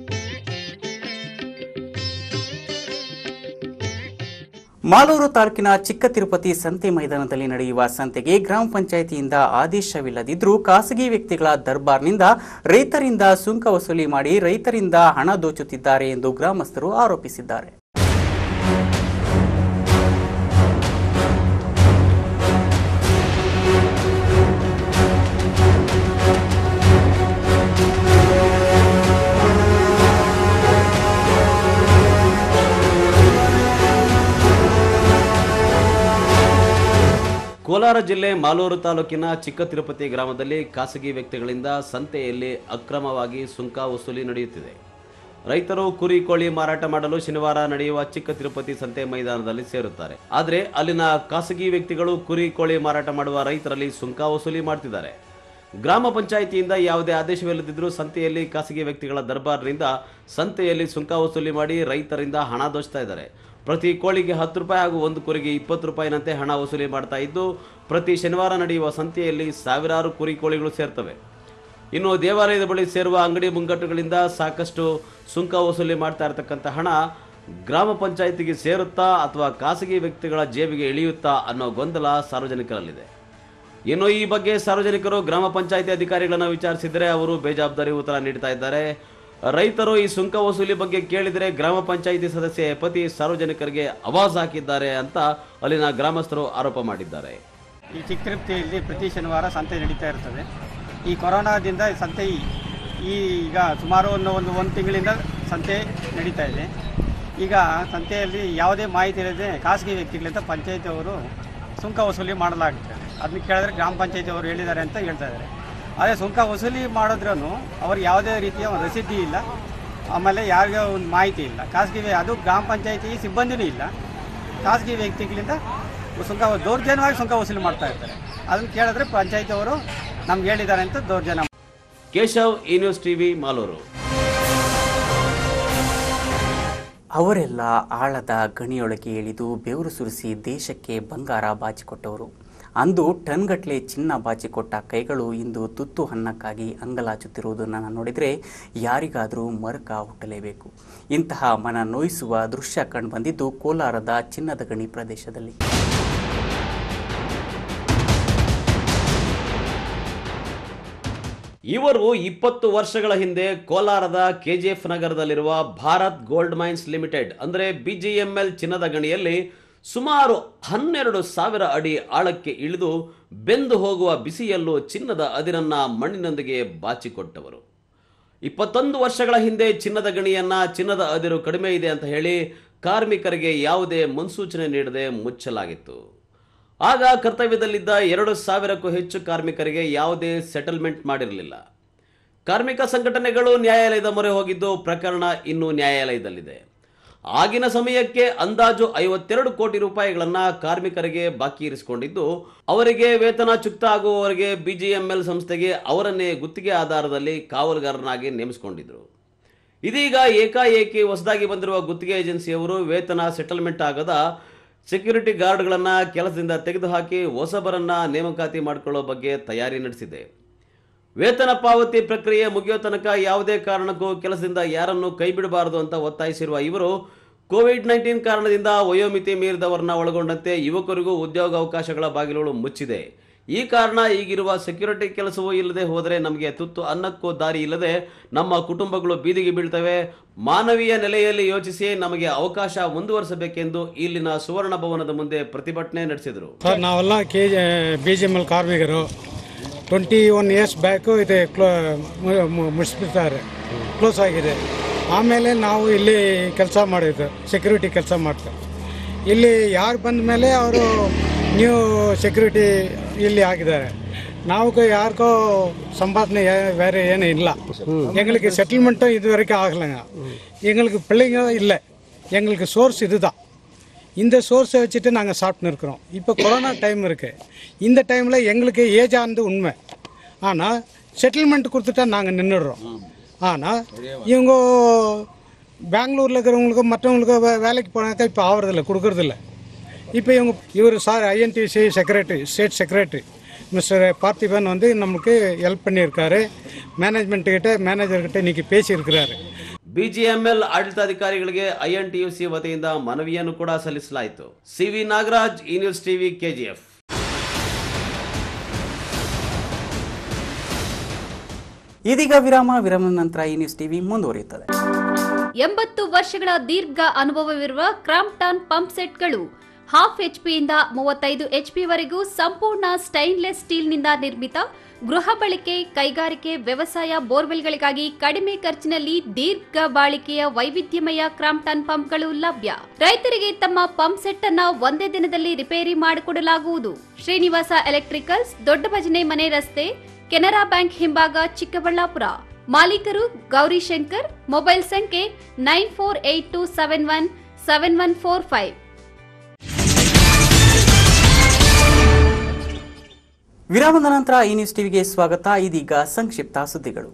ಮಾಲೂರು ತಾಲೂಕಿನ ಚಿಕ್ಕ ತಿರುಪತಿ ಸಂತೆ ಮೈದಾನದಲ್ಲಿ ನಡೆಯುವ ಸಂತೆಗೆ ಗ್ರಾಮ ಪಂಚಾಯಿತಿಯಿಂದ ಆದೇಶವಿಲ್ಲದಿದ್ದರೂ ಖಾಸಗಿ ವ್ಯಕ್ತಿಗಳ ದರ್ಬಾರ್ನಿಂದ ರೈತರಿಂದ ಸುಂಕ ವಸೂಲಿ ಮಾಡಿ ರೈತರಿಂದ ಹಣ ದೋಚುತ್ತಿದ್ದಾರೆ ಎಂದು ಗ್ರಾಮಸ್ಥರು ಆರೋಪಿಸಿದ್ದಾರೆ ಕೋಲಾರ ಜಿಲ್ಲೆ ಮಾಲೂರು ತಾಲೂಕಿನ ಚಿಕ್ಕ ತಿರುಪತಿ ಗ್ರಾಮದಲ್ಲಿ ಖಾಸಗಿ ವ್ಯಕ್ತಿಗಳಿಂದ ಸಂತೆಯಲ್ಲಿ ಅಕ್ರಮವಾಗಿ ಸುಂಕ ವಸೂಲಿ ನಡೆಯುತ್ತಿದೆ ರೈತರು ಕುರಿ ಕೋಳಿ ಮಾರಾಟ ಮಾಡಲು ಶನಿವಾರ ನಡೆಯುವ ಚಿಕ್ಕ ತಿರುಪತಿ ಸಂತೆ ಮೈದಾನದಲ್ಲಿ ಸೇರುತ್ತಾರೆ ಆದರೆ ಅಲ್ಲಿನ ಖಾಸಗಿ ವ್ಯಕ್ತಿಗಳು ಕುರಿ ಕೋಳಿ ಮಾರಾಟ ಮಾಡುವ ರೈತರಲ್ಲಿ ಸುಂಕ ವಸೂಲಿ ಮಾಡ್ತಿದ್ದಾರೆ ಗ್ರಾಮ ಪಂಚಾಯಿತಿಯಿಂದ ಯಾವುದೇ ಆದೇಶವಿಲ್ಲದಿದ್ದರೂ ಸಂತೆಯಲ್ಲಿ ಖಾಸಗಿ ವ್ಯಕ್ತಿಗಳ ದರ್ಬಾರ್ನಿಂದ ಸಂತೆಯಲ್ಲಿ ಸುಂಕ ವಸೂಲಿ ಮಾಡಿ ರೈತರಿಂದ ಹಣ ದೋಚ್ತಾ ಇದ್ದಾರೆ ಪ್ರತಿ ಕೋಳಿಗೆ ಹತ್ತು ರೂಪಾಯಿ ಹಾಗೂ ಒಂದು ಕುರಿಗೆ ಇಪ್ಪತ್ತು ರೂಪಾಯಿನಂತೆ ಹಣ ವಸೂಲಿ ಮಾಡ್ತಾ ಇದ್ದು ಪ್ರತಿ ಶನಿವಾರ ನಡೆಯುವ ಸಂತೆಯಲ್ಲಿ ಸಾವಿರಾರು ಕುರಿ ಕೋಳಿಗಳು ಸೇರ್ತವೆ ಇನ್ನು ದೇವಾಲಯದ ಬಳಿ ಸೇರುವ ಅಂಗಡಿ ಮುಂಗಟ್ಟುಗಳಿಂದ ಸಾಕಷ್ಟು ಸುಂಕ ವಸೂಲಿ ಮಾಡ್ತಾ ಇರತಕ್ಕಂಥ ಹಣ ಗ್ರಾಮ ಪಂಚಾಯಿತಿಗೆ ಸೇರುತ್ತಾ ಅಥವಾ ಖಾಸಗಿ ವ್ಯಕ್ತಿಗಳ ಜೇಬಿಗೆ ಇಳಿಯುತ್ತಾ ಅನ್ನೋ ಗೊಂದಲ ಸಾರ್ವಜನಿಕರಲ್ಲಿದೆ ಇನ್ನು ಈ ಬಗ್ಗೆ ಸಾರ್ವಜನಿಕರು ಗ್ರಾಮ ಪಂಚಾಯಿತಿ ಅಧಿಕಾರಿಗಳನ್ನ ವಿಚಾರಿಸಿದರೆ ಅವರು ಬೇಜವಾಬ್ದಾರಿ ಉತ್ತರ ನೀಡ್ತಾ ಇದ್ದಾರೆ ರೈತರು ಈ ಸುಂಕ ವಸೂಲಿ ಬಗ್ಗೆ ಕೇಳಿದರೆ ಗ್ರಾಮ ಪಂಚಾಯಿತಿ ಸದಸ್ಯೆ ಪತಿ ಸಾರ್ವಜನಿಕರಿಗೆ ಆವಾಜ್ ಹಾಕಿದ್ದಾರೆ ಅಂತ ಅಲ್ಲಿನ ಗ್ರಾಮಸ್ಥರು ಆರೋಪ ಮಾಡಿದ್ದಾರೆ ಈ ಚಿಕ್ಕ ತಿರುಪತಿಯಲ್ಲಿ ಪ್ರತಿ ಶನಿವಾರ ಸಂತೆ ನಡೀತಾ ಇರ್ತದೆ ಈ ಕೊರೋನಾದಿಂದ ಸಂತೆ ಈ- ಈಗ ಸುಮಾರು ಒಂದು ಒಂದು ಒಂದು ತಿಂಗಳಿಂದ ಸಂತೆ ನಡೀತಾ ಇದೆ ಈಗ ಸಂತೆಯಲ್ಲಿ ಯಾವುದೇ ಮಾಹಿತಿ ಇಲ್ಲದೆ ಖಾಸಗಿ ವ್ಯಕ್ತಿಗಳಿಂದ ಪಂಚಾಯತಿ ಅವರು ಸುಂಕ ವಸೂಲಿ ಮಾಡಲಾಗುತ್ತೆ ಅದನ್ನ ಕೇಳಿದ್ರೆ ಗ್ರಾಮ ಪಂಚಾಯತಿ ಅವರು ಹೇಳಿದ್ದಾರೆ ಅಂತ ಹೇಳ್ತಾ ಇದ್ದಾರೆ ಅದೇ ಸುಂಕ ವಸೂಲಿ ಮಾಡಿದ್ರೂ ಅವ್ರಿಗೆ ಯಾವುದೇ ರೀತಿಯ ಒಂದು ರಸೀದಿ ಇಲ್ಲ ಆಮೇಲೆ ಯಾರಿಗೂ ಒಂದು ಮಾಹಿತಿ ಇಲ್ಲ ಖಾಸಗಿ ವ್ಯ- ಅದು ಗ್ರಾಮ ಪಂಚಾಯತಿ ಸಿಬ್ಬಂದಿನೂ ಇಲ್ಲ ಖಾಸಗಿ ವ್ಯಕ್ತಿಗಳಿಂದ ಸುಂಕ ದೌರ್ಜನ್ಯವಾಗಿ ಸುಂಕ ವಸೂಲಿ ಮಾಡ್ತಾ ಇರ್ತಾರೆ ಅದನ್ನು ಕೇಳಿದ್ರೆ ಪಂಚಾಯತಿ ಅವರು ನಮ್ಗೆ ಹೇಳಿದ್ದಾರೆ ಅಂತ ದೌರ್ಜನ್ಯ ಕೇಶವ್ ಈ ನ್ಯೂಸ್ ಟಿವಿ ಮಾಲೂರು ಅವರೆಲ್ಲ ಆಳದ ಗಣಿಯೊಳಗೆ ಇಳಿದು ಬೆವರು ಸುರಿಸಿ ದೇಶಕ್ಕೆ ಬಂಗಾರ ಬಾಚಿಕೊಟ್ಟವರು ಅಂದು ಟನ್ಗಟ್ಲೆ ಚಿನ್ನ ಬಾಚಿಕೊಟ್ಟ ಕೈಗಳು ಇಂದು ತುತ್ತು ಅನ್ನಕ್ಕಾಗಿ ಅಂಗಲಾಚುತ್ತಿರುವುದನ್ನು ನೋಡಿದರೆ ಯಾರಿಗಾದರೂ ಮರಕ ಹುಟ್ಟಲೇಬೇಕು ಇಂತಹ ಮನ ನೋಯಿಸುವ ದೃಶ್ಯ ಕಂಡುಬಂದಿದ್ದು ಕೋಲಾರದ ಚಿನ್ನದ ಗಣಿ ಪ್ರದೇಶದಲ್ಲಿ ಇವರು ಇಪ್ಪತ್ತು ವರ್ಷಗಳ ಹಿಂದೆ ಕೋಲಾರದ ಕೆಜಿಎಫ್ ನಗರದಲ್ಲಿರುವ ಭಾರತ್ ಗೋಲ್ಡ್ ಮೈನ್ಸ್ ಲಿಮಿಟೆಡ್ ಅಂದರೆ ಬಿಜಿಎಂಎಲ್ ಚಿನ್ನದ ಗಣಿಯಲ್ಲಿ ಸುಮಾರು ಹನ್ನೆರಡು ಸಾವಿರ ಅಡಿ ಆಳಕ್ಕೆ ಇಳಿದು ಬೆಂದು ಹೋಗುವ ಬಿಸಿಯಲ್ಲೂ ಚಿನ್ನದ ಅದಿರನ್ನ ಮಣ್ಣಿನೊಂದಿಗೆ ಬಾಚಿಕೊಟ್ಟವರು ಇಪ್ಪತ್ತೊಂದು ವರ್ಷಗಳ ಹಿಂದೆ ಚಿನ್ನದ ಗಣಿಯನ್ನ ಚಿನ್ನದ ಅದಿರು ಕಡಿಮೆ ಇದೆ ಅಂತ ಹೇಳಿ ಕಾರ್ಮಿಕರಿಗೆ ಯಾವುದೇ ಮುನ್ಸೂಚನೆ ನೀಡದೆ ಮುಚ್ಚಲಾಗಿತ್ತು ಆಗ ಕರ್ತವ್ಯದಲ್ಲಿದ್ದ ಎರಡು ಸಾವಿರಕ್ಕೂ ಹೆಚ್ಚು ಕಾರ್ಮಿಕರಿಗೆ ಯಾವುದೇ ಸೆಟಲ್ಮೆಂಟ್ ಮಾಡಿರಲಿಲ್ಲ ಕಾರ್ಮಿಕ ಸಂಘಟನೆಗಳು ನ್ಯಾಯಾಲಯದ ಮೊರೆ ಹೋಗಿದ್ದು ಪ್ರಕರಣ ಇನ್ನೂ ನ್ಯಾಯಾಲಯದಲ್ಲಿದೆ ಆಗಿನ ಸಮಯಕ್ಕೆ ಅಂದಾಜು ಐವತ್ತೆರಡು ಕೋಟಿ ರೂಪಾಯಿಗಳನ್ನ ಕಾರ್ಮಿಕರಿಗೆ ಬಾಕಿ ಇರಿಸಿಕೊಂಡಿದ್ದು ಅವರಿಗೆ ವೇತನ ಚುಕ್ತ ಆಗುವವರೆಗೆ ಬಿಜಿಎಂಎಲ್ ಸಂಸ್ಥೆಗೆ ಅವರನ್ನೇ ಗುತ್ತಿಗೆ ಆಧಾರದಲ್ಲಿ ಕಾವಲುಗಾರನಾಗಿ ನೇಮಿಸಿಕೊಂಡಿದ್ರು ಇದೀಗ ಏಕಾಏಕಿ ಹೊಸದಾಗಿ ಬಂದಿರುವ ಗುತ್ತಿಗೆ ಏಜೆನ್ಸಿಯವರು ವೇತನ ಸೆಟಲ್ಮೆಂಟ್ ಆಗದ ಸೆಕ್ಯೂರಿಟಿ ಗಾರ್ಡ್ಗಳನ್ನು ಕೆಲಸದಿಂದ ತೆಗೆದುಹಾಕಿ ಹೊಸಬರನ್ನ ನೇಮಕಾತಿ ಮಾಡಿಕೊಳ್ಳೋ ಬಗ್ಗೆ ತಯಾರಿ ನಡೆಸಿದೆ ವೇತನ ಪಾವತಿ ಪ್ರಕ್ರಿಯೆ ಮುಗಿಯೋ ತನಕ ಯಾವುದೇ ಕಾರಣಕ್ಕೂ ಕೆಲಸದಿಂದ ಯಾರನ್ನು ಕೈ ಬಿಡಬಾರದು ಅಂತ ಒತ್ತಾಯಿಸಿರುವ ಇವರು ಕೋವಿಡ್ ನೈನ್ಟೀನ್ ಕಾರಣದಿಂದ ವಯೋಮಿತಿ ಮೀರಿದವರನ್ನ ಒಳಗೊಂಡಂತೆ ಯುವಕರಿಗೂ ಉದ್ಯೋಗಾವಕಾಶಗಳ ಬಾಗಿಲುಗಳು ಮುಚ್ಚಿದೆ ಈ ಕಾರಣ ಈಗಿರುವ ಸೆಕ್ಯೂರಿಟಿ ಕೆಲಸವೂ ಇಲ್ಲದೆ ಹೋದರೆ ನಮಗೆ ತುತ್ತು ಅನ್ನಕ್ಕೂ ದಾರಿ ಇಲ್ಲದೆ ನಮ್ಮ ಕುಟುಂಬಗಳು ಬೀದಿಗೆ ಬೀಳ್ತವೆ ಮಾನವೀಯ ನೆಲೆಯಲ್ಲಿ ಯೋಚಿಸಿ ನಮಗೆ ಅವಕಾಶ ಮುಂದುವರಿಸಬೇಕೆಂದು ಇಲ್ಲಿನ ಸುವರ್ಣ ಭವನದ ಮುಂದೆ ಪ್ರತಿಭಟನೆ ನಡೆಸಿದರು ಸರ್ ನಾವೆಲ್ಲ K G B G M L ಕಾರ್ಮಿಕರು ಟ್ವೆಂಟಿ ಒನ್ ಇಯರ್ಸ್ ಬ್ಯಾಕು ಇದು ಕ್ಲೋ ಮು- ಮುಗಿಸ್ಬಿಡ್ತಾರೆ ಕ್ಲೋಸ್ ಆಗಿದೆ ಆಮೇಲೆ ನಾವು ಇಲ್ಲಿ ಕೆಲಸ ಮಾಡಿದ್ದು ಸೆಕ್ಯೂರಿಟಿ ಕೆಲಸ ಮಾಡ್ತಾರೆ ಇಲ್ಲಿ ಯಾರು ಬಂದ ಮೇಲೆ ಅವರು ನ್ಯೂ ಸೆಕ್ಯೂರಿಟಿ ಇಲ್ಲಿ ಆಗಿದ್ದಾರೆ ನಾವು ಯಾರಿಗೋ ಸಂಪಾದನೆ ಯಾ- ಬೇರೆ ಏನೂ ಇಲ್ಲ எங்களுக்கு செட்டில்மெண்ட்டும் இது வரைக்கும் ஆகலைங்க எங்களுக்கு பிள்ளைங்க இல்லை எங்களுக்கு சோர்ஸ் இதுதான் இந்த சோர்ஸை வச்சுட்டு நாங்கள் சாப்பிட்டுன்னு இருக்கிறோம் இப்போ கொரோனா டைம் இருக்குது இந்த டைமில் எங்களுக்கு ஏஜ் ஆனது உண்மை ஆனால் செட்டில்மெண்ட் கொடுத்துட்டா நாங்கள் நின்றுடுறோம் ஆனால் இவங்க பெங்களூரில் இருக்கிறவங்களுக்கு மற்றவங்களுக்கு வே- வேலைக்கு போனாக்கா இப்போ ஆகிறதில்ல கொடுக்கறதில்ல இப்போ இவங்க இவர் sir INTC secretary state secretary mister Parthiban வந்து நம்மளுக்கு ஹெல்ப் பண்ணியிருக்காரு மேனேஜ்மெண்ட்டுக்கிட்ட மேனேஜர்கிட்ட இன்றைக்கி பேசியிருக்கிறாரு ಬಿಜಿಎಂಎಲ್ ಆಡಳಿತಾಧಿಕಾರಿಗಳಿಗೆ ಐಎನ್ಟಿಯುಸಿ ವತಿಯಿಂದ ಮನವಿಯನ್ನು ಕೂಡ ಸಲ್ಲಿಸಲಾಯಿತು ಸಿವಿ ನಾಗರಾಜ್ ಈ ನ್ಯೂಸ್ ಟಿವಿ ಕೆಜಿಎಫ್ ಇದೀಗ ವಿರಾಮ ವಿರಾಮದ ನಂತರ ಈ ನ್ಯೂಸ್ ಟಿವಿ ಮುಂದುವರಿಯುತ್ತದೆ ಎಂಬತ್ತು ವರ್ಷಗಳ ದೀರ್ಘ ಅನುಭವವಿರುವ ಕ್ರಾಂಪ್ಟಾನ್ ಪಂಪ್ ಸೆಟ್ಗಳು ಹಾಫ್ ಎಚ್ಪಿಯಿಂದ ಮೂವತ್ತೈದು ಎಚ್ಪಿವರೆಗೂ ಸಂಪೂರ್ಣ ಸ್ಟೈನ್ಲೆಸ್ ಸ್ಟೀಲ್ನಿಂದ ನಿರ್ಮಿತ ಗೃಹ ಬಳಕೆ ಕೈಗಾರಿಕೆ ವ್ಯವಸಾಯ ಬೋರ್ವೆಲ್ಗಳಿಗಾಗಿ ಕಡಿಮೆ ಖರ್ಚಿನಲ್ಲಿ ದೀರ್ಘ ಬಾಳಿಕೆಯ ವೈವಿಧ್ಯಮಯ ಕ್ರಾಂಪ್ಟನ್ ಪಂಪ್ಗಳು ಲಭ್ಯ ರೈತರಿಗೆ ತಮ್ಮ ಪಂಪ್ ಸೆಟ್ ಅನ್ನ ಒಂದೇ ದಿನದಲ್ಲಿ ರಿಪೇರಿ ಮಾಡಿಕೊಡಲಾಗುವುದು ಶ್ರೀನಿವಾಸ ಎಲೆಕ್ಟ್ರಿಕಲ್ಸ್ ದೊಡ್ಡ ಭಜನೆ ಮನೆ ರಸ್ತೆ ಕೆನರಾ ಬ್ಯಾಂಕ್ ಹಿಂಭಾಗ ಚಿಕ್ಕಬಳ್ಳಾಪುರ ಮಾಲೀಕರು ಗೌರಿಶಂಕರ್ ಮೊಬೈಲ್ ಸಂಖ್ಯೆ nine four eight two seven one seven one four five ವಿರಾಮದ ನಂತರ ಈ ನ್ಯೂಸ್ ಟಿವಿಗೆ ಸ್ವಾಗತ ಇದೀಗ ಸಂಕ್ಷಿಪ್ತ ಸುದ್ದಿಗಳು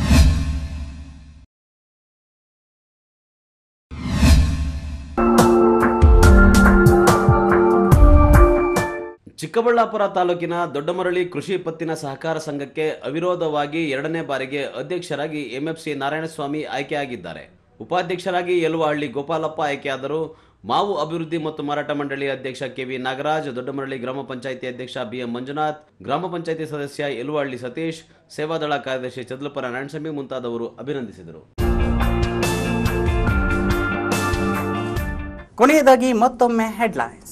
ಚಿಕ್ಕಬಳ್ಳಾಪುರ ತಾಲೂಕಿನ ದೊಡ್ಡಮರಳಿ ಕೃಷಿ ಪತ್ತಿನ ಸಹಕಾರ ಸಂಘಕ್ಕೆ ಅವಿರೋಧವಾಗಿ ಎರಡನೇ ಬಾರಿಗೆ ಅಧ್ಯಕ್ಷರಾಗಿ ಎಂಎಫ್ಸಿ ನಾರಾಯಣಸ್ವಾಮಿ ಆಯ್ಕೆಯಾಗಿದ್ದಾರೆ ಉಪಾಧ್ಯಕ್ಷರಾಗಿ ಯಲುವಹಳ್ಳಿ ಗೋಪಾಲಪ್ಪ ಆಯ್ಕೆಯಾದರು ಮಾವು ಅಭಿವೃದ್ಧಿ ಮತ್ತು ಮಾರಾಟ ಮಂಡಳಿ ಅಧ್ಯಕ್ಷ ಕೆವಿ ನಾಗರಾಜ್ ದೊಡ್ಡಮರಳಿ ಗ್ರಾಮ ಪಂಚಾಯಿತಿ ಅಧ್ಯಕ್ಷ ಬಿಎಂ ಮಂಜುನಾಥ್ ಗ್ರಾಮ ಪಂಚಾಯಿತಿ ಸದಸ್ಯ ಯಲುವಹಳ್ಳಿ ಸತೀಶ್ ಸೇವಾದಳ ಕಾರ್ಯದರ್ಶಿ ಚದಲಪುರ ನಾರಾಯಣಸ್ವಾಮಿ ಮುಂತಾದವರು ಅಭಿನಂದಿಸಿದರು ಕೊನೆಯದಾಗಿ ಮತ್ತೊಮ್ಮೆ ಹೆಡ್ಲೈನ್ಸ್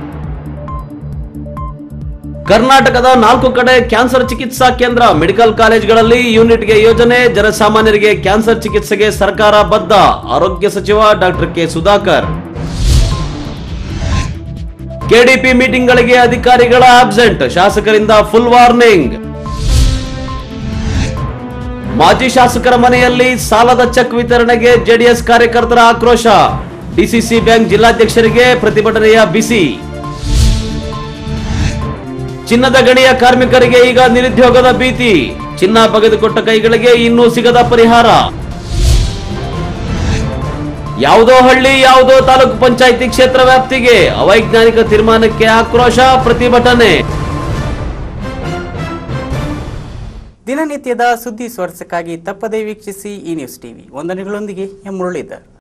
ಕರ್ನಾಟಕದ ನಾಲ್ಕು ಕಡೆ ಕ್ಯಾನ್ಸರ್ ಚಿಕಿತ್ಸಾ ಕೇಂದ್ರ ಮೆಡಿಕಲ್ ಕಾಲೇಜ್ಗಳಲ್ಲಿ ಯೂನಿಟ್ಗೆ ಯೋಜನೆ ಜನಸಾಮಾನ್ಯರಿಗೆ ಕ್ಯಾನ್ಸರ್ ಚಿಕಿತ್ಸೆಗೆ ಸರ್ಕಾರ ಬದ್ಧ ಆರೋಗ್ಯ ಸಚಿವ ಡಾಕ್ಟರ್ ಕೆ ಸುಧಾಕರ್ ಕೆಡಿಪಿ ಮೀಟಿಂಗ್ಗಳಿಗೆ ಅಧಿಕಾರಿಗಳ ಆಬ್ಸೆಂಟ್ ಶಾಸಕರಿಂದ ಫುಲ್ ವಾರ್ನಿಂಗ್ ಮಾಜಿ ಶಾಸಕರ ಮನೆಯಲ್ಲಿ ಸಾಲದ ಚೆಕ್ ವಿತರಣೆಗೆ ಜೆಡಿಎಸ್ ಕಾರ್ಯಕರ್ತರ ಆಕ್ರೋಶ ಡಿಸಿಸಿ ಬ್ಯಾಂಕ್ ಜಿಲ್ಲಾಧ್ಯಕ್ಷರಿಗೆ ಪ್ರತಿಭಟನೆಯ ಬಿಸಿ ಚಿನ್ನದ ಗಣಿಯ ಕಾರ್ಮಿಕರಿಗೆ ಈಗ ನಿರುದ್ಯೋಗದ ಭೀತಿ ಚಿನ್ನ ಬಗೆದುಕೊಟ್ಟ ಕೈಗಳಿಗೆ ಇನ್ನೂ ಸಿಗದ ಪರಿಹಾರ ಯಾವುದೋ ಹಳ್ಳಿ ಯಾವುದೋ ತಾಲೂಕು ಪಂಚಾಯಿತಿ ಕ್ಷೇತ್ರ ವ್ಯಾಪ್ತಿಗೆ ಅವೈಜ್ಞಾನಿಕ ತೀರ್ಮಾನಕ್ಕೆ ಆಕ್ರೋಶ ಪ್ರತಿಭಟನೆ ದಿನನಿತ್ಯದ ಸುದ್ದಿ ಸ್ವಾರಸ್ಯಕ್ಕಾಗಿ ತಪ್ಪದೇ ವೀಕ್ಷಿಸಿ ಈ ನ್ಯೂಸ್ ಟಿವಿ ವಂದನೆಗಳೊಂದಿಗೆ ಎಂ ಮುರಳೀಧರ್